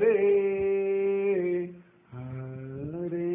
ஹரே ஹரே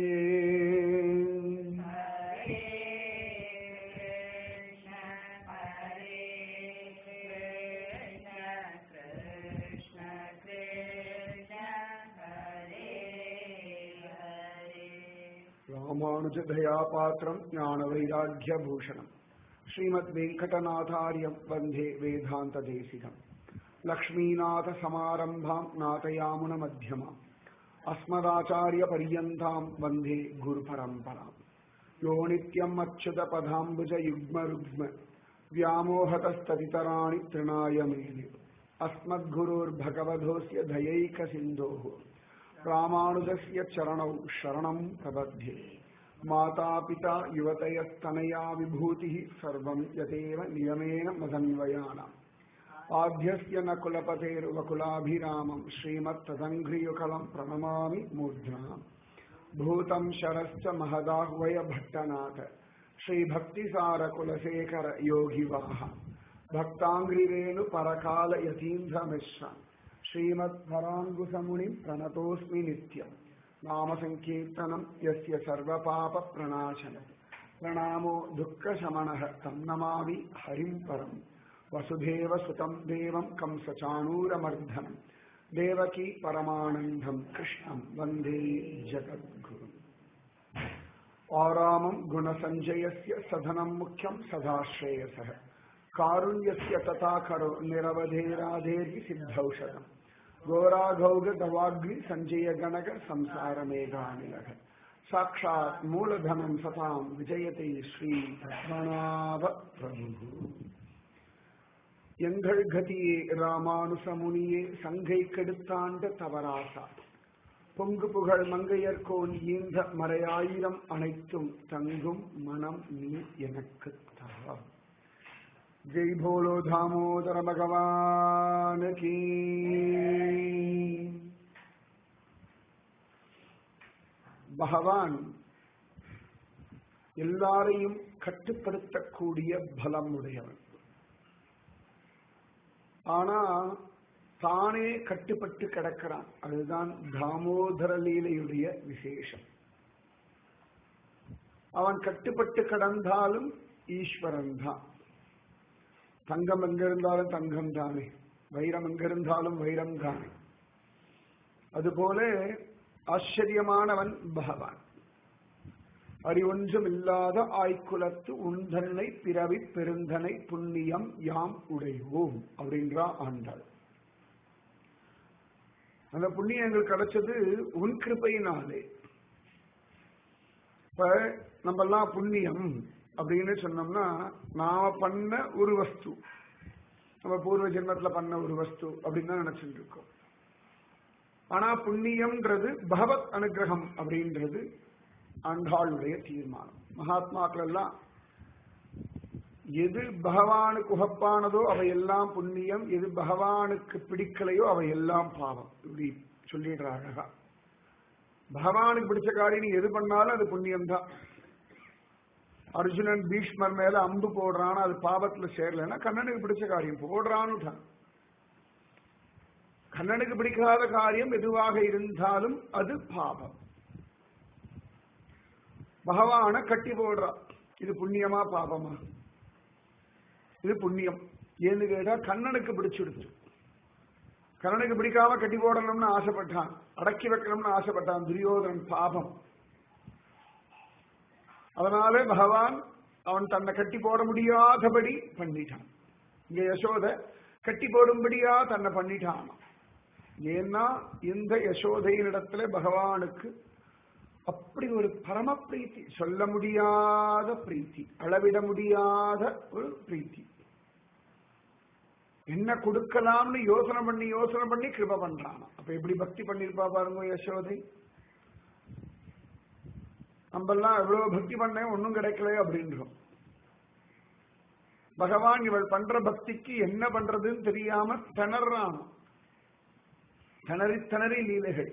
ராமானுஜதயா பாத்திரம் ஞான வைராக்கிய பூஷணம் ஸ்ரீமத் வெங்கடநாதாரியம் வந்தே வேதாந்த தேசிகம் லக்ஷ்மீநாத சமாரம்பாம் நாதயாமுன மத்தியமாம் அஸ்மதாச்சாரிய பரியந்தாம் வந்தே குரு பரம்பராம் யோ நித்யம் அச்சுத பதாம்புஜ யுக்ம ருக்ம व्यामोहतस्तदितराणि तृणाय मेने अस्मद्गुरोर्भगवधोऽस्य धयैकसिन्धोः रामानुजस्य चरणौ शरणम् प्रबध्ये मातापिता युवतयस्तनया विभूतिः सर्वम् यतेव नियमेन मदन्वयानाम् आद्यस्य न कुलपतेर्वकुलाभिरामम् श्रीमत्तदङ्घ्रियुगलम् प्रणमामि मूर्ध्नाम् भूतम् शरश्च महदाह्वय भट्टनाथ श्रीभक्तिसार कुलशेखर योगिवाह भक्ताङ्घ्रिरेणु परकाल यतीन्द्रमिश्र श्रीमत्पराङ्गुसमुनिम् प्रणतोऽस्मि नित्यम् नामसङ्कीर्तनम् यस्य सर्वपापप्रणाशनम् प्रणामो दुःखशमनः तं नमामि हरिम् परम् वसुधेवसुतं देवं कंसचाणूरमर्धनम् देवकी परमानन्दम् कृष्णम् वन्दे जगद्गुरुम् आरामम् गुणसञ्जयस्य सधनम् मुख्यम् सदाश्रेयसः कारुण्यस्य तथा करो निरवधेराधेर्हि सिद्धौषधम् घोराघौगदवाग्नि सञ्जय गणक संसारमेघानिलः साक्षात् मूलधनम् सताम् विजयते श्रीपद्मनाभ प्रभुः எங்கள் கதியே ராமானுசமுனியே சங்கை கெடுத்தாண்ட தவராசா பொங்கு புகழ் மங்கையர்கோன் ஈந்த மறையாயிரம் அனைத்தும் தங்கும் மனம் நீ எனக்கு தா ஜெய் போலோ தாமோதர பகவான் கீ பகவான் எல்லாரையும் கட்டுப்படுத்தக்கூடிய பலம் உடையவன் ஆனா தானே கட்டுப்பட்டு கிடக்கிறான் அதுதான் தாமோதர லீலையுடைய விசேஷம் அவன் கட்டுப்பட்டு கிடந்தாலும் ஈஸ்வரன் தான் தங்கம் எங்க இருந்தாலும் தங்கம் தானே வைரம் எங்க இருந்தாலும் வைரம் தானே அதுபோல ஆச்சரியமானவன் பகவான் அறிவொன்றும் இல்லாத ஆய்குலத்து உந்தன்னை பிறவி பெருந்தனை புண்ணியம் யாம் உடையோம் அப்படின்றா ஆண்டாள் அந்த புண்ணியங்கள் கிடைச்சது உன் கிருப்பையினாலே இப்ப நம்ம எல்லாம் புண்ணியம் அப்படின்னு சொன்னோம்னா நாம பண்ண ஒரு வஸ்து நம்ம பூர்வ ஜென்மத்துல பண்ண ஒரு வஸ்து அப்படின்னு தான் நினைச்சுட்டு இருக்கோம் ஆனா புண்ணியம்ன்றது பகவத் அனுகிரகம் அப்படின்றது ஆண்டாளுடைய தீர்மானம் மகாத்மாக்கள் எல்லாம் எது பகவானுக்கு உகப்பானதோ அவையெல்லாம் புண்ணியம் எது பகவானுக்கு பிடிக்கலையோ அவையெல்லாம் பாவம் இப்படி சொல்லிடுற அழகா பகவானுக்கு பிடிச்ச காரியம் நீ எது பண்ணாலும் அது புண்ணியம் தான் அர்ஜுனன் பீஷ்மர் மேல அம்பு போடுறான் அது பாவத்துல சேரலன்னா கண்ணனுக்கு பிடிச்ச காரியம் போடுறான்னு கண்ணனுக்கு பிடிக்காத காரியம் எதுவாக இருந்தாலும் அது பாவம் பகவான கட்டி போடுறா இது புண்ணியமா பாவமா இது புண்ணியம் ஏன்னு கேட்டா கண்ணனுக்கு பிடிச்சிடுச்சு கண்ணனுக்கு பிடிக்காம கட்டி போடணும்னு ஆசைப்பட்டான் அடக்கி வைக்கணும்னு ஆசைப்பட்டான் துரியோதனன் பாபம் அதனால பகவான் அவன் தன்னை கட்டி போட முடியாதபடி பண்ணிட்டான் இங்க யசோத கட்டி போடும்படியா தன்னை பண்ணிட்டான் ஏன்னா இந்த யசோதையினிடத்துல பகவானுக்கு அப்படி ஒரு பரம பிரீத்தி சொல்ல முடியாத பிரீத்தி அளவிட முடியாத ஒரு பிரீத்தி என்ன கொடுக்கலாம்னு யோசனை பண்ணி யோசனை பண்ணி கிருப பண்றான் அப்ப எப்படி பக்தி பண்ணிருப்பா பாருங்க யசோதை நம்ம எல்லாம் எவ்வளவு பக்தி பண்ண ஒன்னும் கிடைக்கல அப்படின்றோம் பகவான் இவள் பண்ற பக்திக்கு என்ன பண்றதுன்னு தெரியாம திணறான் திணறி திணறி லீலைகள்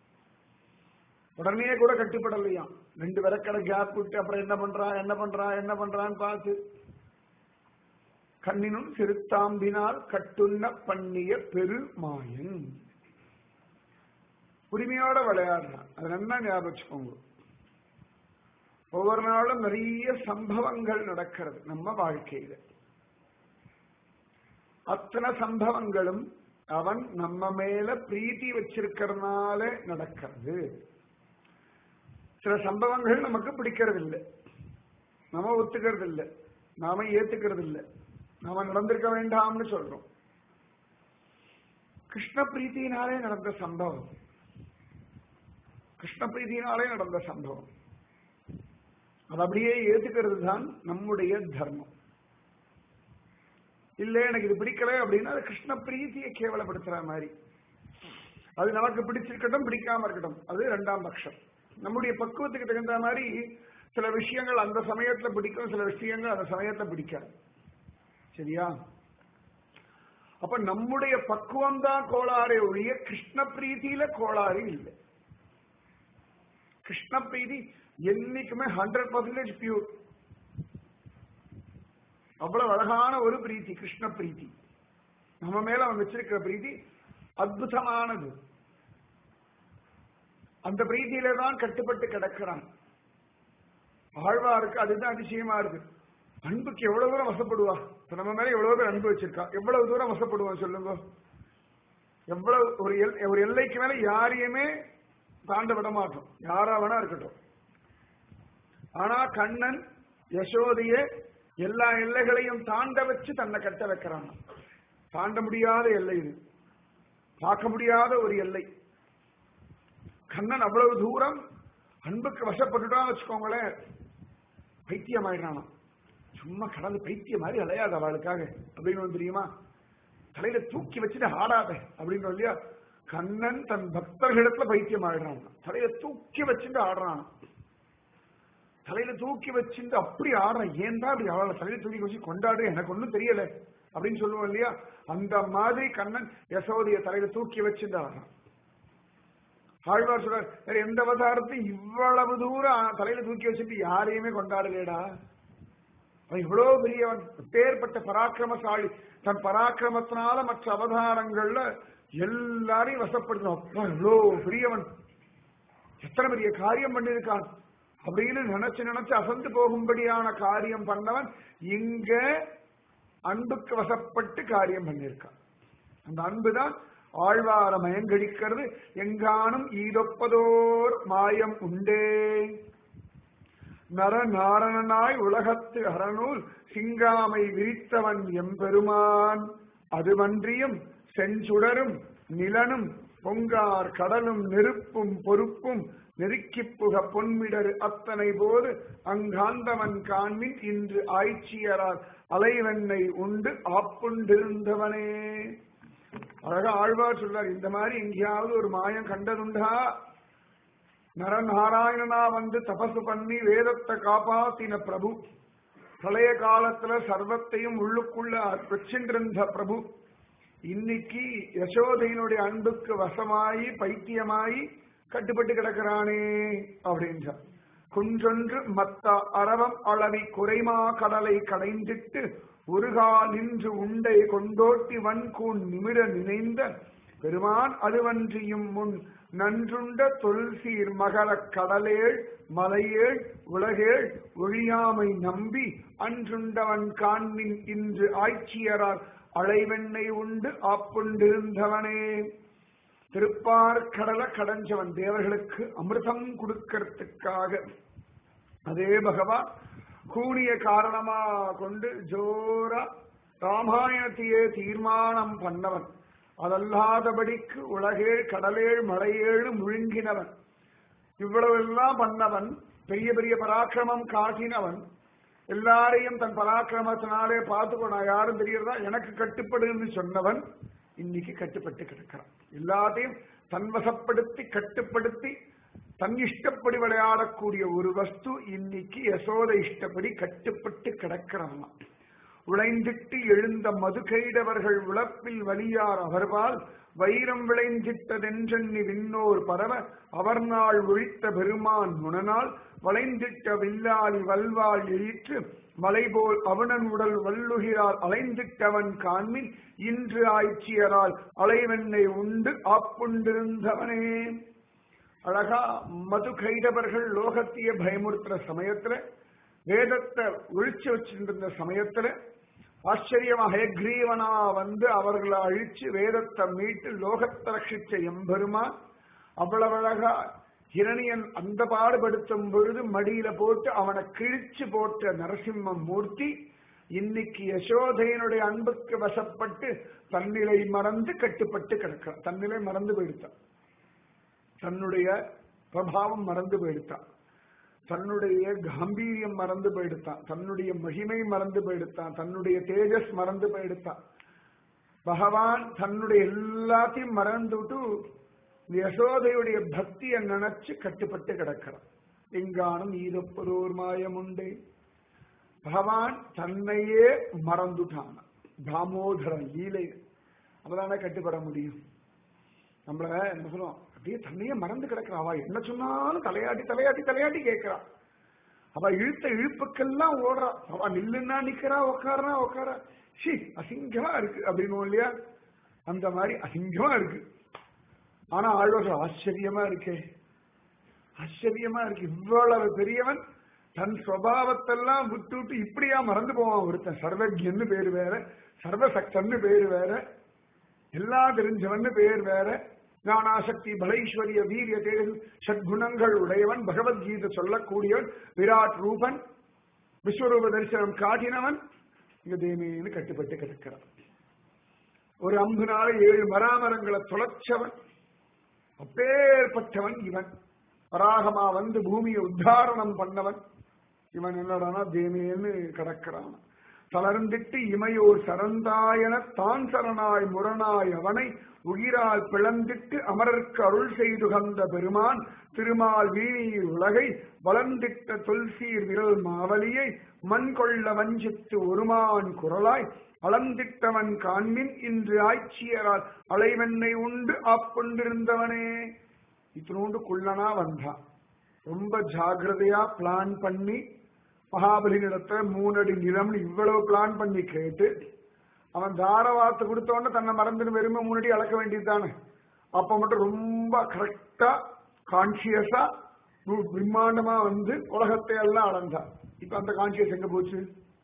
உடனே கூட கட்டுப்படலையாம் ரெண்டு விரக்கடை கேப் விட்டு அப்புறம் என்ன பண்றான் என்ன பண்றான் என்ன பண்றான்னு பார்த்து கண்ணினும் சிறுத்தாம்பினால் கட்டுண்ண பண்ணிய பெருமாயன் உரிமையோட விளையாடுறான் அது நல்லா ஞாபகம் வச்சுக்கோங்க ஒவ்வொரு நாளும் நிறைய சம்பவங்கள் நடக்கிறது நம்ம வாழ்க்கையில அத்தனை சம்பவங்களும் அவன் நம்ம மேல பிரீத்தி வச்சிருக்கிறதுனால நடக்கிறது சில சம்பவங்கள் நமக்கு பிடிக்கிறது இல்லை நம்ம ஒத்துக்கிறது இல்லை நாம ஏத்துக்கிறது இல்லை நாம நடந்திருக்க வேண்டாம்னு சொல்றோம் கிருஷ்ண பிரீத்தினாலே நடந்த சம்பவம் கிருஷ்ண பிரீத்தினாலே நடந்த சம்பவம் அது அப்படியே ஏத்துக்கிறது தான் நம்முடைய தர்மம் இல்ல எனக்கு இது பிடிக்கல அப்படின்னா அது கிருஷ்ண பிரீத்தியை கேவலப்படுத்துற மாதிரி அது நமக்கு பிடிச்சிருக்கட்டும் பிடிக்காம இருக்கட்டும் அது ரெண்டாம் பட்சம் நம்முடைய பக்குவத்துக்கு தகுந்த மாதிரி சில விஷயங்கள் அந்த சமயத்துல பிடிக்கும் சில விஷயங்கள் அந்த சமயத்துல பிடிக்காது சரியா அப்ப நம்முடைய பக்குவம் தான் கோளாறே ஒழிய கிருஷ்ண பிரீத்தியில கோளாறு இல்லை கிருஷ்ண பிரீதி என்னைக்குமே ஹண்ட்ரட் பர்சன்டேஜ் பியூர் அவ்வளவு அழகான ஒரு பிரீத்தி கிருஷ்ண பிரீத்தி நம்ம மேல அவன் வச்சிருக்கிற பிரீத்தி அற்புதமானது அந்த பிரீத்தியில தான் கட்டுப்பட்டு கிடக்கிறான் ஆழ்வாருக்கு அதுதான் அதிசயமா இருக்கு அன்புக்கு எவ்வளவு தூரம் வசப்படுவா இப்ப நம்ம மேல எவ்வளவு பேர் அன்பு வச்சிருக்கா எவ்வளவு தூரம் வசப்படுவான் சொல்லுங்க எவ்வளவு ஒரு எல் ஒரு எல்லைக்கு மேல யாரையுமே தாண்ட விட மாட்டோம் யாரா வேணா இருக்கட்டும் ஆனா கண்ணன் யசோதைய எல்லா எல்லைகளையும் தாண்ட வச்சு தன்னை கட்ட வைக்கிறான் தாண்ட முடியாத எல்லை இது பார்க்க முடியாத ஒரு எல்லை கண்ணன் அவ்வளவு தூரம் அன்புக்கு வசப்பட்டுட்டான் வச்சுக்கோங்களேன் பைத்தியம் ஆயிடுறானா சும்மா கடந்து பைத்தியம் மாதிரி அலையாத அவளுக்காக அப்படின்னு ஒண்ணு தெரியுமா தலையில தூக்கி வச்சுட்டு ஆடாத அப்படின்னு இல்லையா கண்ணன் தன் பக்தர்களிடத்துல பைத்தியம் ஆயிடுறான் தலையில தூக்கி வச்சுட்டு ஆடுறான் தலையில தூக்கி வச்சுட்டு அப்படி ஆடுறான் ஏன் தான் அப்படி அவளை தலையில தூக்கி வச்சு கொண்டாடு எனக்கு ஒண்ணும் தெரியல அப்படின்னு சொல்லுவோம் இல்லையா அந்த மாதிரி கண்ணன் யசோதைய தலையில தூக்கி வச்சுட்டு ஆடுறான் ஆழ்வார் சொல்றார் வேற எந்த அவதாரத்தையும் இவ்வளவு தூரம் தலையில தூக்கி வச்சுட்டு யாரையுமே கொண்டாடலேடா அவன் இவ்வளவு பெரியவன் பேர்பட்ட பராக்கிரமசாலி தன் பராக்கிரமத்தினால மற்ற அவதாரங்கள்ல எல்லாரையும் வசப்படுத்தினான் அப்பா இவ்வளோ பெரியவன் எத்தனை பெரிய காரியம் பண்ணிருக்கான் அப்படின்னு நினைச்சு நினைச்சு அசந்து போகும்படியான காரியம் பண்ணவன் இங்க அன்புக்கு வசப்பட்டு காரியம் பண்ணிருக்கான் அந்த அன்புதான் ஆழ்வார மயங்கடிக்கிறது எங்கானும் ஈதொப்பதோர் மாயம் உண்டே நரநாரணனாய் உலகத்து அறநூல் சிங்காமை விரித்தவன் எம்பெருமான் அதுவன்றியும் செஞ்சுடரும் நிலனும் பொங்கார் கடலும் நெருப்பும் பொறுப்பும் நெருக்கிப் புக பொன்மிடரு அத்தனை போது அங்காந்தவன் காண்மின் இன்று ஆய்ச்சியரால் அலைவெண்ணை உண்டு ஆப்புண்டிருந்தவனே அழகா ஆழ்வார் சொல்றார் இந்த மாதிரி எங்கேயாவது ஒரு மாயம் கண்டதுண்டா நரநாராயணனா வந்து தபசு பண்ணி வேதத்தை காப்பாத்தின பிரபு பிரளய காலத்துல சர்வத்தையும் உள்ளுக்குள்ள வச்சின்றிருந்த பிரபு இன்னைக்கு யசோதையினுடைய அன்புக்கு வசமாயி பைத்தியமாயி கட்டுப்பட்டு கிடக்கிறானே அப்படின்றார் குன்றொன்று மத்த அரவம் அளவி குறைமா கடலை கடைந்திட்டு ஒருகா நின்று உண்டை கொண்டோட்டி வன்கூன் நிமிர நினைந்த பெருமான் அதுவன்றியும் முன் நன்றுண்ட தொல்சீர் மகரக் கடலேள் மலையேள் உலகேள் ஒழியாமை நம்பி அன்றுண்டவன் காண்மின் இன்று ஆய்ச்சியரால் அழைவெண்ணை உண்டு ஆப்புண்டிருந்தவனே திருப்பார் கடலை கடைஞ்சவன் தேவர்களுக்கு அமிர்தம் கொடுக்கறதுக்காக அதே பகவான் கூடிய காரணமா கொண்டு ஜோரா ராமாயணத்தையே தீர்மானம் பண்ணவன் அதல்லாதபடிக்கு உலகேழ் கடலேழ் மலையேழு முழுங்கினவன் இவ்வளவு எல்லாம் பண்ணவன் பெரிய பெரிய பராக்கிரமம் காட்டினவன் எல்லாரையும் தன் பராக்கிரமத்தினாலே பார்த்துக்கோ நான் யாரும் தெரியறதா எனக்கு கட்டுப்படுன்னு சொன்னவன் இன்னைக்கு கட்டுப்பட்டு கிடக்கிறான் எல்லாத்தையும் தன்வசப்படுத்தி கட்டுப்படுத்தி தன் இஷ்டப்படி விளையாடக்கூடிய ஒரு வஸ்து இன்னைக்கு யசோத இஷ்டப்படி கட்டுப்பட்டு கிடக்கிறான் உழைந்திட்டு எழுந்த மதுகைடவர்கள் உழப்பில் வலியார் அவர்பால் வைரம் விளைந்திட்டதென்றெண்ணி விண்ணோர் பரவ அவர் நாள் ஒழித்த பெருமான் முனனால் வளைந்திட்ட வில்லாளி வல்வாள் எயிற்று மலைபோல் அவனன் உடல் வல்லுகிறார் அலைந்திட்டவன் காண்மின் இன்று ஆய்ச்சியரால் அலைவெண்ணை உண்டு ஆப்புண்டிருந்தவனே அழகா மது கைடவர்கள் லோகத்தைய பயமுறுத்துற சமயத்துல வேதத்தை ஒழிச்சு வச்சுட்டு இருந்த சமயத்துல ஆச்சரியமா ஹயக்ரீவனா வந்து அவர்களை அழிச்சு வேதத்தை மீட்டு லோகத்தை ரட்சிச்ச எம்பெருமான் அவ்வளவு அழகா ஹிரணியன் அந்த பாடுபடுத்தும் பொழுது மடியில போட்டு அவனை கிழிச்சு போட்ட நரசிம்ம மூர்த்தி இன்னைக்கு யசோதையனுடைய அன்புக்கு வசப்பட்டு தன்னிலை மறந்து கட்டுப்பட்டு கிடக்கிறான் தன்னிலை மறந்து போயிடுத்தான் தன்னுடைய பிரபாவம் மறந்து போயிடுத்தான் தன்னுடைய கம்பீரியம் மறந்து போயிடுத்தான் தன்னுடைய மகிமை மறந்து போயிடுத்தான் தன்னுடைய தேஜஸ் மறந்து போயிடுத்தான் பகவான் தன்னுடைய எல்லாத்தையும் மறந்துவிட்டு யசோதையுடைய பக்தியை நினைச்சு கட்டுப்பட்டு கிடக்கிறான் எங்கானும் ஈதப்பொருவர் மாயம் உண்டே பகவான் தன்னையே மறந்துட்டான் தாமோதரன் லீலை அப்பதானே கட்டுப்பட முடியும் நம்மள என்ன சொல்லுவோம் அப்படியே தன்னையே மறந்து கிடக்கிறா அவ என்ன சொன்னாலும் தலையாட்டி தலையாட்டி தலையாட்டி கேட்கிறா அவ இழுத்த இழுப்புக்கெல்லாம் ஓடுறா அவ நில்லுன்னா நிக்கிறா உக்காரனா உக்காரா ஷி அசிங்கமா இருக்கு அப்படின்னு இல்லையா அந்த மாதிரி அசிங்கமா இருக்கு ஆனா ஆழ்வார் ஆச்சரியமா இருக்கே ஆச்சரியமா இருக்கு இவ்வளவு பெரியவன் தன் சுவாவத்தெல்லாம் விட்டு விட்டு இப்படியா மறந்து போவான் ஒருத்தன் சர்வஜன்னு பேரு வேற சர்வசக்தன்னு பேரு வேற எல்லாம் தெரிஞ்சவன்னு பேர் வேற ஞானாசக்தி பலைஸ்வரிய வீரிய தேஜஸ் சத்குணங்கள் உடையவன் பகவத்கீதை சொல்லக்கூடியவன் விராட் ரூபன் விஸ்வரூப தரிசனம் காட்டினவன் இங்க தேமேன்னு கட்டுப்பட்டு கிடக்கிறான் ஒரு அம்புனால ஏழு மராமரங்களை தொலைச்சவன் அப்பேற்பட்டவன் இவன் வராகமா வந்து பூமியை உத்தாரணம் பண்ணவன் இவன் என்னடானா தேமேன்னு கிடக்கிறான் தளர்ந்திட்டு இமையோர் சரந்தாயன தான் சரணாய் முரணாய் அவனை உயிரால் பிளந்திட்டு அமரர்க்கு அருள் செய்து கந்த பெருமான் திருமால் வீணியில் உலகை வளர்ந்திட்ட தொல்சீர் விரல் மாவலியை மண் கொள்ள வஞ்சித்து ஒருமான் குரலாய் அளந்திட்டவன் காண்மின் இன்று ஆட்சியரால் அலைவெண்ணை உண்டு ஆப்பொண்டிருந்தவனே இத்தினோண்டு குள்ளனா வந்தான் ரொம்ப ஜாகிரதையா பிளான் பண்ணி மகாபலினிடத்துல மூணடி நிலம்னு இவ்வளவு பிளான் பண்ணி கேட்டு அவன் தாரவாத்து கொடுத்தவொடனே தன்னை மறந்துட்டு வெறுமை மூணடி அளக்க வேண்டியதுதானே அப்ப மட்டும் ரொம்ப கரெக்டா கான்சியஸா பிரம்மாண்டமா வந்து உலகத்தை எல்லாம் அளந்தான் இப்ப அந்த கான்சியஸ் எங்க போச்சு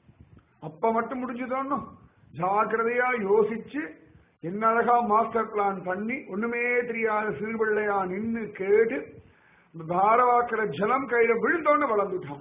அப்ப மட்டும் முடிஞ்சதோன்னு ஜாக்கிரதையா யோசிச்சு என்ன அழகா மாஸ்டர் பிளான் பண்ணி ஒண்ணுமே தெரியாத சிறுபிள்ளையா நின்னு கேட்டு தாரவாக்கிற ஜலம் கையில விழுந்தோன்னு வளர்ந்துட்டான்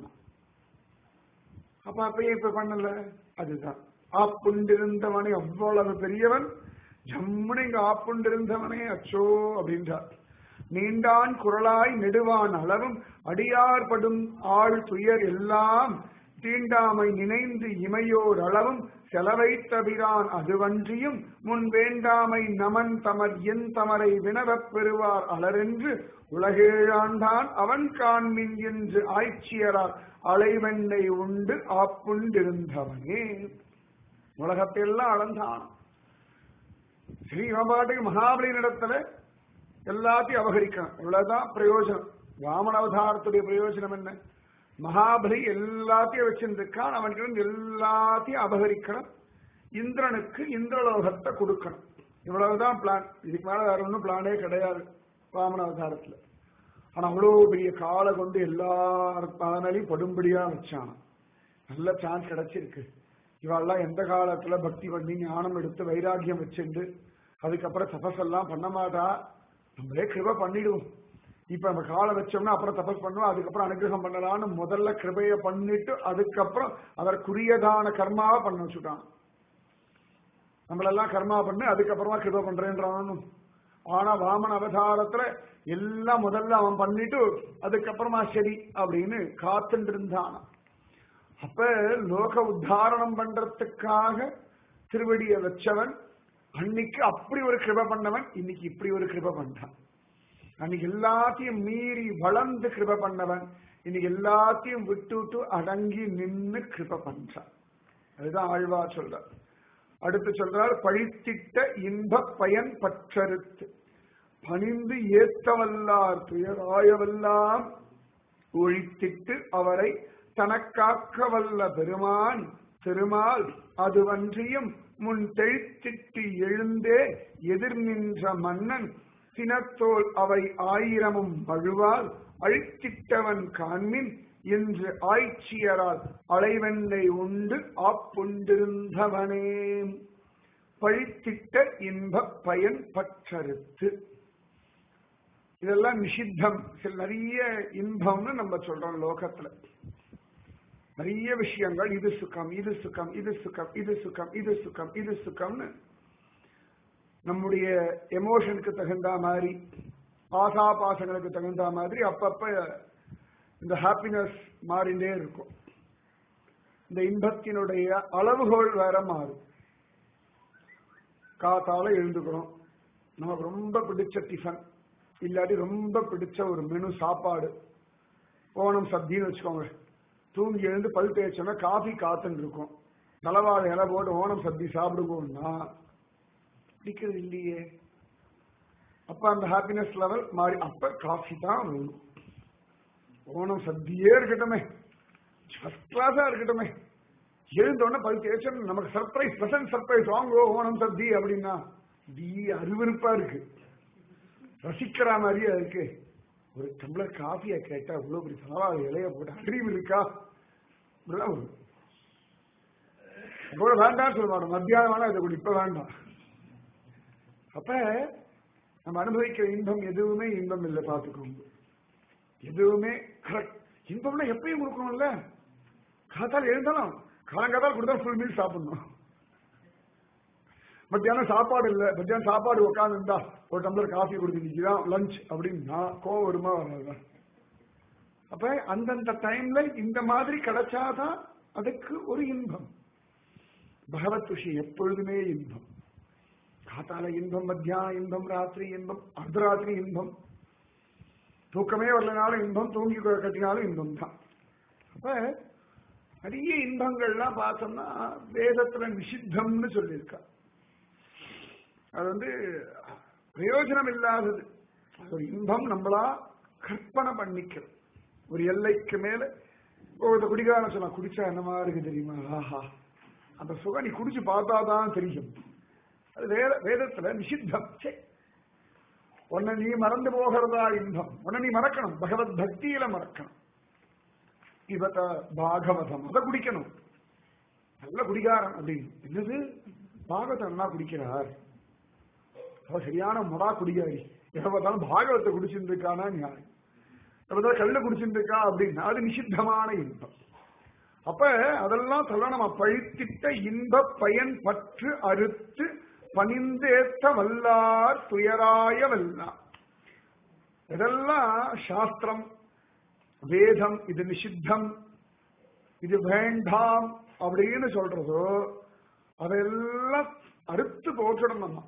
அப்ப அப்பயே இப்ப பண்ணல அதுதான் ஆப்புண்டிருந்தவனே அவ்வளவு பெரியவன் ஜம்முன்னு இங்க ஆப்புண்டிருந்தவனே அச்சோ அப்படின்றார் நீண்டான் குரலாய் நெடுவான் அளவும் அடியார்படும் ஆள் துயர் எல்லாம் தீண்டாமை நினைந்து இமையோர் அளவும் செலவை தவிரான் அதுவன்றியும் முன் வேண்டாமை நமன் தமர் என் தமரை வினவப் பெறுவார் அலரென்று உலகேழாண்டான் அவன் காண்மின் என்று ஆய்ச்சியரார் அலைவெண்ணை உண்டு ஆப்புண்டிருந்தவனே உலகத்தை எல்லாம் அளந்தான் ஸ்ரீ பாட்டுக்கு மகாபலி நடத்தல எல்லாத்தையும் அபகரிக்கணும் இவ்வளவுதான் பிரயோஜனம் ராமன் அவதாரத்துடைய பிரயோஜனம் என்ன மகாபலி எல்லாத்தையும் வச்சிருந்திருக்கான் அவனுக்கு இருந்து எல்லாத்தையும் அபகரிக்கணும் இந்திரனுக்கு இந்திரலோகத்தை கொடுக்கணும் இவ்வளவுதான் பிளான் இதுக்கு மேல வேற ஒன்றும் பிளானே கிடையாது ராமன் அவதாரத்துல ஆனா அவ்வளவு பெரிய காலை கொண்டு எல்லாரும் படும்படியா வச்சான் நல்ல சான்ஸ் கிடைச்சிருக்கு இவெல்லாம் எந்த காலத்துல பக்தி பண்ணி ஞானம் எடுத்து வைராக்கியம் வச்சுண்டு அதுக்கப்புறம் தபஸ் எல்லாம் பண்ண மாட்டா நம்மளே கிருப பண்ணிடுவோம் இப்ப நம்ம காலை வச்சோம்னா அப்புறம் தபஸ் பண்ணுவோம் அதுக்கப்புறம் அனுகிரகம் பண்ணலாம்னு முதல்ல கிருபைய பண்ணிட்டு அதுக்கப்புறம் அதற்குரியதான கர்மாவை பண்ண வச்சுட்டான் நம்மளெல்லாம் கர்மா பண்ணி அதுக்கப்புறமா கிருப பண்றேன்றான் ஆனா வாமன அவதாரத்துல எல்லாம் முதல்ல அவன் பண்ணிட்டு அதுக்கப்புறமா சரி அப்படின்னு காத்துட்டு இருந்தான் அப்ப லோக உத்தாரணம் பண்றதுக்காக திருவடியை வச்சவன் அன்னைக்கு அப்படி ஒரு கிருப பண்ணவன் இன்னைக்கு இப்படி ஒரு கிருப பண்ணான் அன்னைக்கு எல்லாத்தையும் மீறி வளர்ந்து கிருப பண்ணவன் இன்னைக்கு எல்லாத்தையும் விட்டு விட்டு அடங்கி நின்னு கிருப பண்றான் அதுதான் ஆழ்வா சொல்றார் அடுத்து சொல்றார் பழித்திட்ட இன்ப பயன் பற்றறுத்து பணிந்து ஏத்தவல்லார் துயராயவெல்லாம் ஒழித்திட்டு அவரை தனக்காக்க வல்ல பெருமான் திருமால் அதுவன்றியும் முன் தெழித்திட்டு எழுந்தே எதிர் நின்ற மன்னன் சினத்தோல் அவை ஆயிரமும் அழுவால் அழித்திட்டவன் காண்மின் இன்று ஆய்ச்சியரால் அலைவெண்ணை உண்டு ஆப்புண்டிருந்தவனே பழித்திட்ட இன்ப பயன் பற்றறுத்து இதெல்லாம் நிஷித்தம் சில நிறைய இன்பம்னு நம்ம சொல்றோம் லோகத்துல நிறைய விஷயங்கள் இது சுகம் இது சுகம் இது சுகம் இது சுகம் இது சுகம் இது சுகம்னு நம்முடைய எமோஷனுக்கு தகுந்த மாதிரி ஆசாபாசங்களுக்கு தகுந்த மாதிரி அப்பப்ப இந்த ஹாப்பினஸ் மாறிண்டே இருக்கும் இந்த இன்பத்தினுடைய அளவுகோல் வேற மாறும் காத்தால எழுந்துக்கிறோம் நமக்கு ரொம்ப பிடிச்ச டிஃபன் இல்லாட்டி ரொம்ப பிடிச்ச ஒரு மெனு சாப்பாடு ஓணம் சப்தின்னு வச்சுக்கோங்க தூங்கி எழுந்து பல் தேய்ச்சோன்னா காஃபி காத்துன்னு இருக்கும் தலைவாழை இலை போட்டு ஓணம் சப்தி சாப்பிடுவோம்னா பிடிக்கிறது இல்லையே அப்ப அந்த ஹாப்பினஸ் லெவல் மாறி அப்ப காஃபி தான் வேணும் ஓணம் சத்தியே இருக்கட்டுமே ஃபர்ஸ்ட் கிளாஸா இருக்கட்டுமே எழுந்தோடனே பல் தேய்ச்சோம் நமக்கு சர்ப்ரைஸ் ப்ரெசன்ட் சர்ப்ரைஸ் வாங்கோ ஓணம் சப்தி அப்படின்னா டி அருவருப்பா இருக்கு ரசிக்கிற மாதிரியே இருக்கு ஒரு டம்ளர் காஃபியை கேட்டா இவ்வளவு பெரிய தலைவாழை இலைய போட்டு அறிவு இருக்கா இப்படிலாம் வரும் கூட வேண்டாம் சொல்ல மாட்டோம் மத்தியானம் வேணா இதை கூட இப்ப வேண்டாம் அப்ப நம்ம அனுபவிக்கிற இன்பம் எதுவுமே இன்பம் இல்லை பார்த்துக்கோங்க எதுவுமே கரெக்ட் இன்பம்னா எப்பயும் கொடுக்கணும்ல காத்தால் எழுந்தாலும் காலங்காத்தால் கொடுத்தா ஃபுல் மீல் சாப்பிடணும் மத்தியானம் சாப்பாடு இல்லை மத்தியானம் சாப்பாடு உட்காந்து இருந்தா ஒரு டம்ளர் காஃபி குடிச்சிருச்சுதான் லஞ்ச் அப்படின்னா கோவம் வருமா வராதா அப்ப அந்தந்த டைம்ல இந்த மாதிரி கிடைச்சாதான் அதுக்கு ஒரு இன்பம் பகவத் விஷயம் எப்பொழுதுமே இன்பம் காத்தால இன்பம் மத்தியானம் இன்பம் ராத்திரி இன்பம் அர்த்தராத்திரி இன்பம் தூக்கமே வரலனாலும் இன்பம் தூங்கி கட்டினாலும் இன்பம் தான் அப்ப நிறைய இன்பங்கள்லாம் பார்த்தோம்னா வேதத்துல நிஷித்தம்னு சொல்லியிருக்கா அது வந்து பிரயோஜனம் இல்லாதது ஒரு இன்பம் நம்மளா கற்பனை பண்ணிக்கிறது ஒரு எல்லைக்கு மேல ஒரு குடிகாரம் சொன்னா குடிச்சா என்னமா இருக்கு தெரியுமா ஆஹா அந்த சுகம் நீ குடிச்சு பார்த்தாதான் தெரியும் அது வேத வேதத்துல நிஷித்தம் சே உன்னை நீ மறந்து போகிறதா இன்பம் உன்னை நீ மறக்கணும் பகவத் பக்தியில மறக்கணும் இவத்த பாகவதம் அதை குடிக்கணும் நல்ல குடிகாரன் அப்படின்னு என்னது பாகவதம் என்ன குடிக்கிறார் அவ சரியான முடா குடிகாரி எப்ப பார்த்தாலும் பாகவத்தை குடிச்சுட்டு இருக்கானா நியாயம் எப்ப கல்ல குடிச்சுட்டு இருக்கா அப்படின்னா அது நிஷித்தமான இன்பம் அப்ப அதெல்லாம் சொல்லணும் பழித்திட்ட இன்ப பயன் பற்று அறுத்து பணிந்தேத்த வல்லார் துயராய வல்லார் இதெல்லாம் சாஸ்திரம் வேதம் இது நிஷித்தம் இது வேண்டாம் அப்படின்னு சொல்றதோ அதெல்லாம் அறுத்து போற்றணும் நம்ம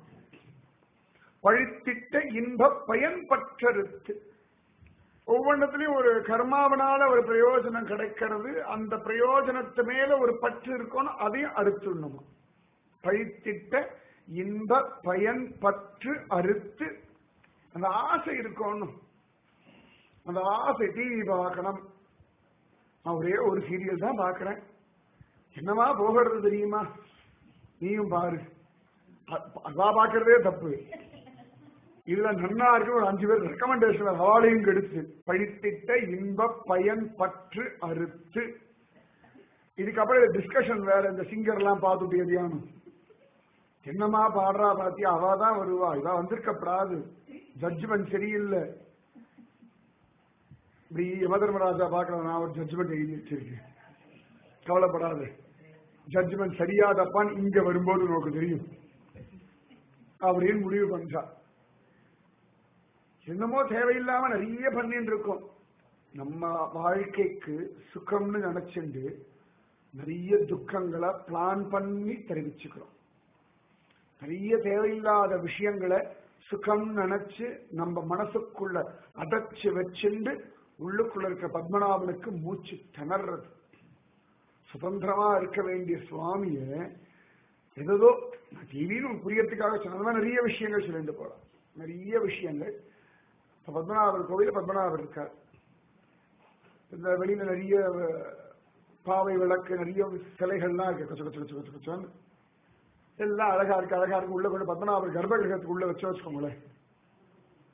பழித்திட்ட இன்ப பயன் பற்றறுத்து ஒவ்வொன்றத்திலையும் ஒரு கர்மாவனால ஒரு பிரயோஜனம் கிடைக்கிறது அந்த பிரயோஜனத்து மேல ஒரு பற்று இருக்கணும் அதையும் அறுத்துடணுமா பழித்திட்ட இன்ப பயன் பற்று அறுத்து அந்த ஆசை இருக்கணும் அந்த ஆசை டிவி பார்க்கணும் நான் ஒரே ஒரு சீரியல் தான் பார்க்கிறேன் என்னவா போகிறது தெரியுமா நீயும் பாரு அதா பார்க்கறதே தப்பு இதுல நன்னா இருக்கு ஒரு அஞ்சு பேர் ரெக்கமெண்டேஷன் அவார்டையும் கெடுத்து பழித்திட்ட இன்ப பயன் பற்று அறுத்து இதுக்கப்புறம் டிஸ்கஷன் வேற இந்த சிங்கர் எல்லாம் பார்த்துட்டு எதியானும் என்னமா பாடுறா பாத்தியா அவ தான் வருவா இவ வந்திருக்கப்படாது ஜட்ஜ்மெண்ட் சரியில்லை இப்படி யமதர்மராஜா பார்க்கல நான் ஒரு ஜட்ஜ்மெண்ட் எழுதி வச்சிருக்கேன் கவலைப்படாது ஜட்ஜ்மெண்ட் சரியா தப்பான்னு இங்க வரும்போது உனக்கு தெரியும் அப்படின்னு முடிவு பண்ணா என்னமோ தேவையில்லாம நிறைய பண்ணிட்டு இருக்கோம் நம்ம வாழ்க்கைக்கு சுகம்னு நினைச்சுண்டு நிறைய துக்கங்களை பிளான் பண்ணி தெரிவிச்சுக்கிறோம் நிறைய தேவையில்லாத விஷயங்களை சுகம் நினைச்சு நம்ம மனசுக்குள்ள அடைச்சு வச்சுண்டு உள்ளுக்குள்ள இருக்க பத்மநாபனுக்கு மூச்சு திணறது சுதந்திரமா இருக்க வேண்டிய சுவாமிய ஏதோ டிவின்னு புரியறதுக்காக சொன்னது நிறைய விஷயங்கள் சொல்லிட்டு போறோம் நிறைய விஷயங்கள் இப்ப பத்மநாபர் கோவில பத்மநாபர் இருக்கார் இந்த வெளியில நிறைய பாவை விளக்கு நிறைய சிலைகள்லாம் இருக்கு கொச்ச கொச்ச கொச்ச கொச்ச கொச்சோன்னு எல்லாம் அழகா இருக்கு அழகா இருக்கு உள்ள கொண்டு பத்மநாபர் கர்ப்ப கிரகத்துக்கு உள்ள வச்சு வச்சுக்கோங்களேன்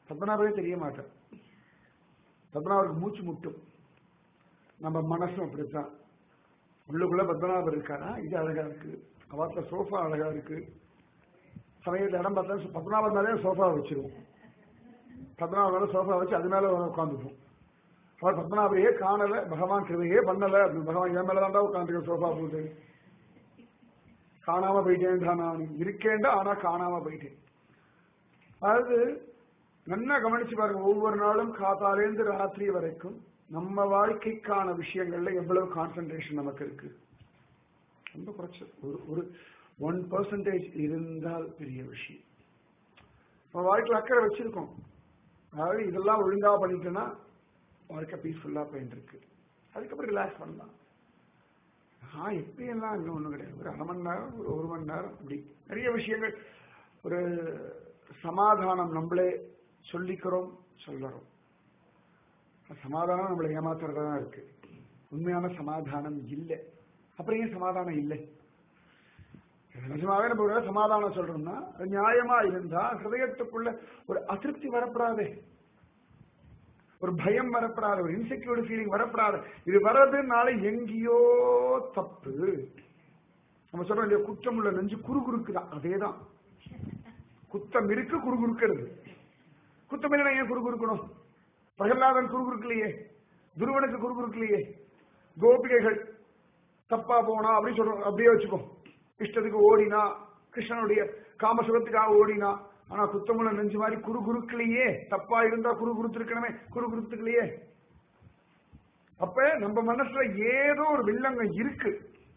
பத்மநாபரே தெரிய மாட்டார் பத்மநாபருக்கு மூச்சு முட்டும் நம்ம மனசும் அப்படித்தான் உள்ளுக்குள்ள பத்மநாபர் இருக்காரா இது அழகா இருக்கு அவத்துல சோஃபா அழகா இருக்கு சமயத்தில் இடம் பார்த்தா பத்மநாபர் மேலே சோஃபா வச்சிருவோம் பத்மநாபர் மேலே சோஃபா வச்சு அது மேல உட்காந்துப்போம் அவர் பத்மநாபரையே காணல பகவான் கிருதையே பண்ணல அப்படின்னு பகவான் என் மேல தாண்டா உட்காந்துருக்க சோஃபா போட்டு காணாம போயிட்டேன் நான் இருக்கேன்டா ஆனா காணாம போயிட்டேன் அதாவது நல்லா கவனிச்சு பாருங்க ஒவ்வொரு நாளும் காத்தாலேந்து ராத்திரி வரைக்கும் நம்ம வாழ்க்கைக்கான விஷயங்கள்ல எவ்வளவு கான்சென்ட்ரேஷன் நமக்கு இருக்கு ரொம்ப குறைச்சல் ஒரு ஒரு ஒன் பர்சன்டேஜ் இருந்தால் பெரிய விஷயம் நம்ம வாழ்க்கையில் அக்கறை வச்சிருக்கோம் அதாவது இதெல்லாம் ஒழுங்கா பண்ணிட்டோன்னா வாழ்க்கை பீஸ்ஃபுல்லா போயிட்டு இருக்கு அதுக்கப்புறம் ரிலாக்ஸ் பண்ணலாம் நான் எப்படியெல்லாம் இன்னும் ஒன்றும் கிடையாது ஒரு அரை மணி நேரம் ஒரு ஒரு மணி நேரம் அப்படி நிறைய விஷயங்கள் ஒரு சமாதானம் நம்மளே சொல்லிக்கிறோம் சொல்லுறோம் சமாதானம் நம்மளை ஏமாத்துறதா தான் இருக்கு உண்மையான சமாதானம் இல்லை அப்புறம் ஏன் சமாதானம் இல்லை நிஜமாவே நம்ம ஒரு சமாதானம் சொல்றோம்னா அது நியாயமா இருந்தா ஹிருதயத்துக்குள்ள ஒரு அதிருப்தி வரப்படாதே ஒரு பயம் வரப்படாது ஒரு இன்செக்யூரிட்டி ஃபீலிங் வரப்படாது இது வர்றதுனால எங்கேயோ தப்பு நம்ம சொல்றோம் இல்லையா குற்றம் உள்ள நெஞ்சு குறுகுறுக்குதான் அதேதான் குத்தம் இருக்கு குறுகுறுக்கிறது குத்தம் இல்லை ஏன் குறுகுறுக்கணும் பிரகலாதன் குறுகுறுக்கலையே துருவனுக்கு குறுகுறுக்கலையே கோபிகைகள் தப்பா போனா அப்படி சொல்றோம் அப்படியே வச்சுக்கோ இஷ்டத்துக்கு ஓடினா கிருஷ்ணனுடைய காமசுகத்துக்காக ஓடினா ஆனா குத்தமுள்ள நெஞ்சு மாதிரி குறு குறுக்கலையே தப்பா இருந்தா குறு குறுத்திருக்கணுமே குறு குறுத்துக்கலையே அப்ப நம்ம மனசுல ஏதோ ஒரு வில்லங்கம் இருக்கு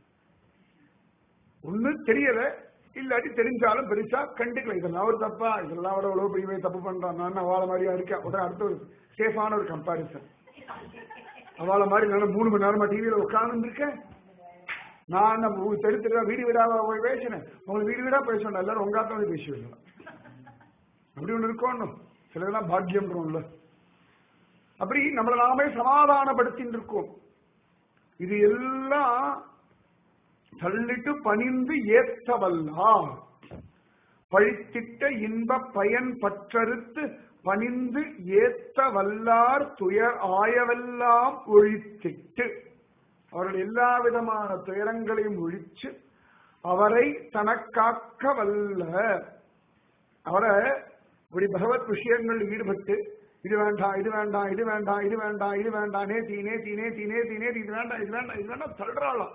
ஒண்ணு தெரியல இல்லாட்டி தெரிஞ்சாலும் பெருசா கண்டுக்கல இதெல்லாம் ஒரு தப்பா இதெல்லாம் விட எவ்வளவு பெரிய தப்பு பண்றான் நான் அவளை மாதிரியா இருக்கேன் உடனே அடுத்த ஒரு சேஃபான ஒரு கம்பாரிசன் அவளை மாதிரி நான் மூணு மணி நேரமா டிவியில உட்கார்ந்து இருக்கேன் நான் நம்ம தெரு தெருவா வீடு வீடா போய் பேசினேன் உங்களுக்கு வீடு வீடா பேசணும் எல்லாரும் உங்காத்த வந்து பேசுவீங்க அப்படி ஒண்ணு இருக்கணும் சிலதெல்லாம் பாக்கியம்ன்றோம்ல அப்படி நம்மளை நாமே சமாதானப்படுத்தின்னு இருக்கோம் இது எல்லாம் தள்ளிட்டு பணிந்து ஏத்தவல்லார் பழித்திட்ட இன்ப பயன் பற்றறுத்து பணிந்து ஏத்த வல்லார் துயர் ஆயவெல்லாம் ஒழித்திட்டு அவர்கள் எல்லா விதமான துயரங்களையும் ஒழிச்சு அவரை தனக்காக்க வல்ல அவரை இப்படி பகவத் விஷயங்கள் ஈடுபட்டு இது வேண்டாம் இது வேண்டாம் இது வேண்டாம் இது வேண்டாம் இது வேண்டாம் நேத்தி நேத்தி நேத்தி நேத்தி நேத்தி இது வேண்டாம் இது வேண்டாம் இது வேண்டாம் தள்ளுறாளாம்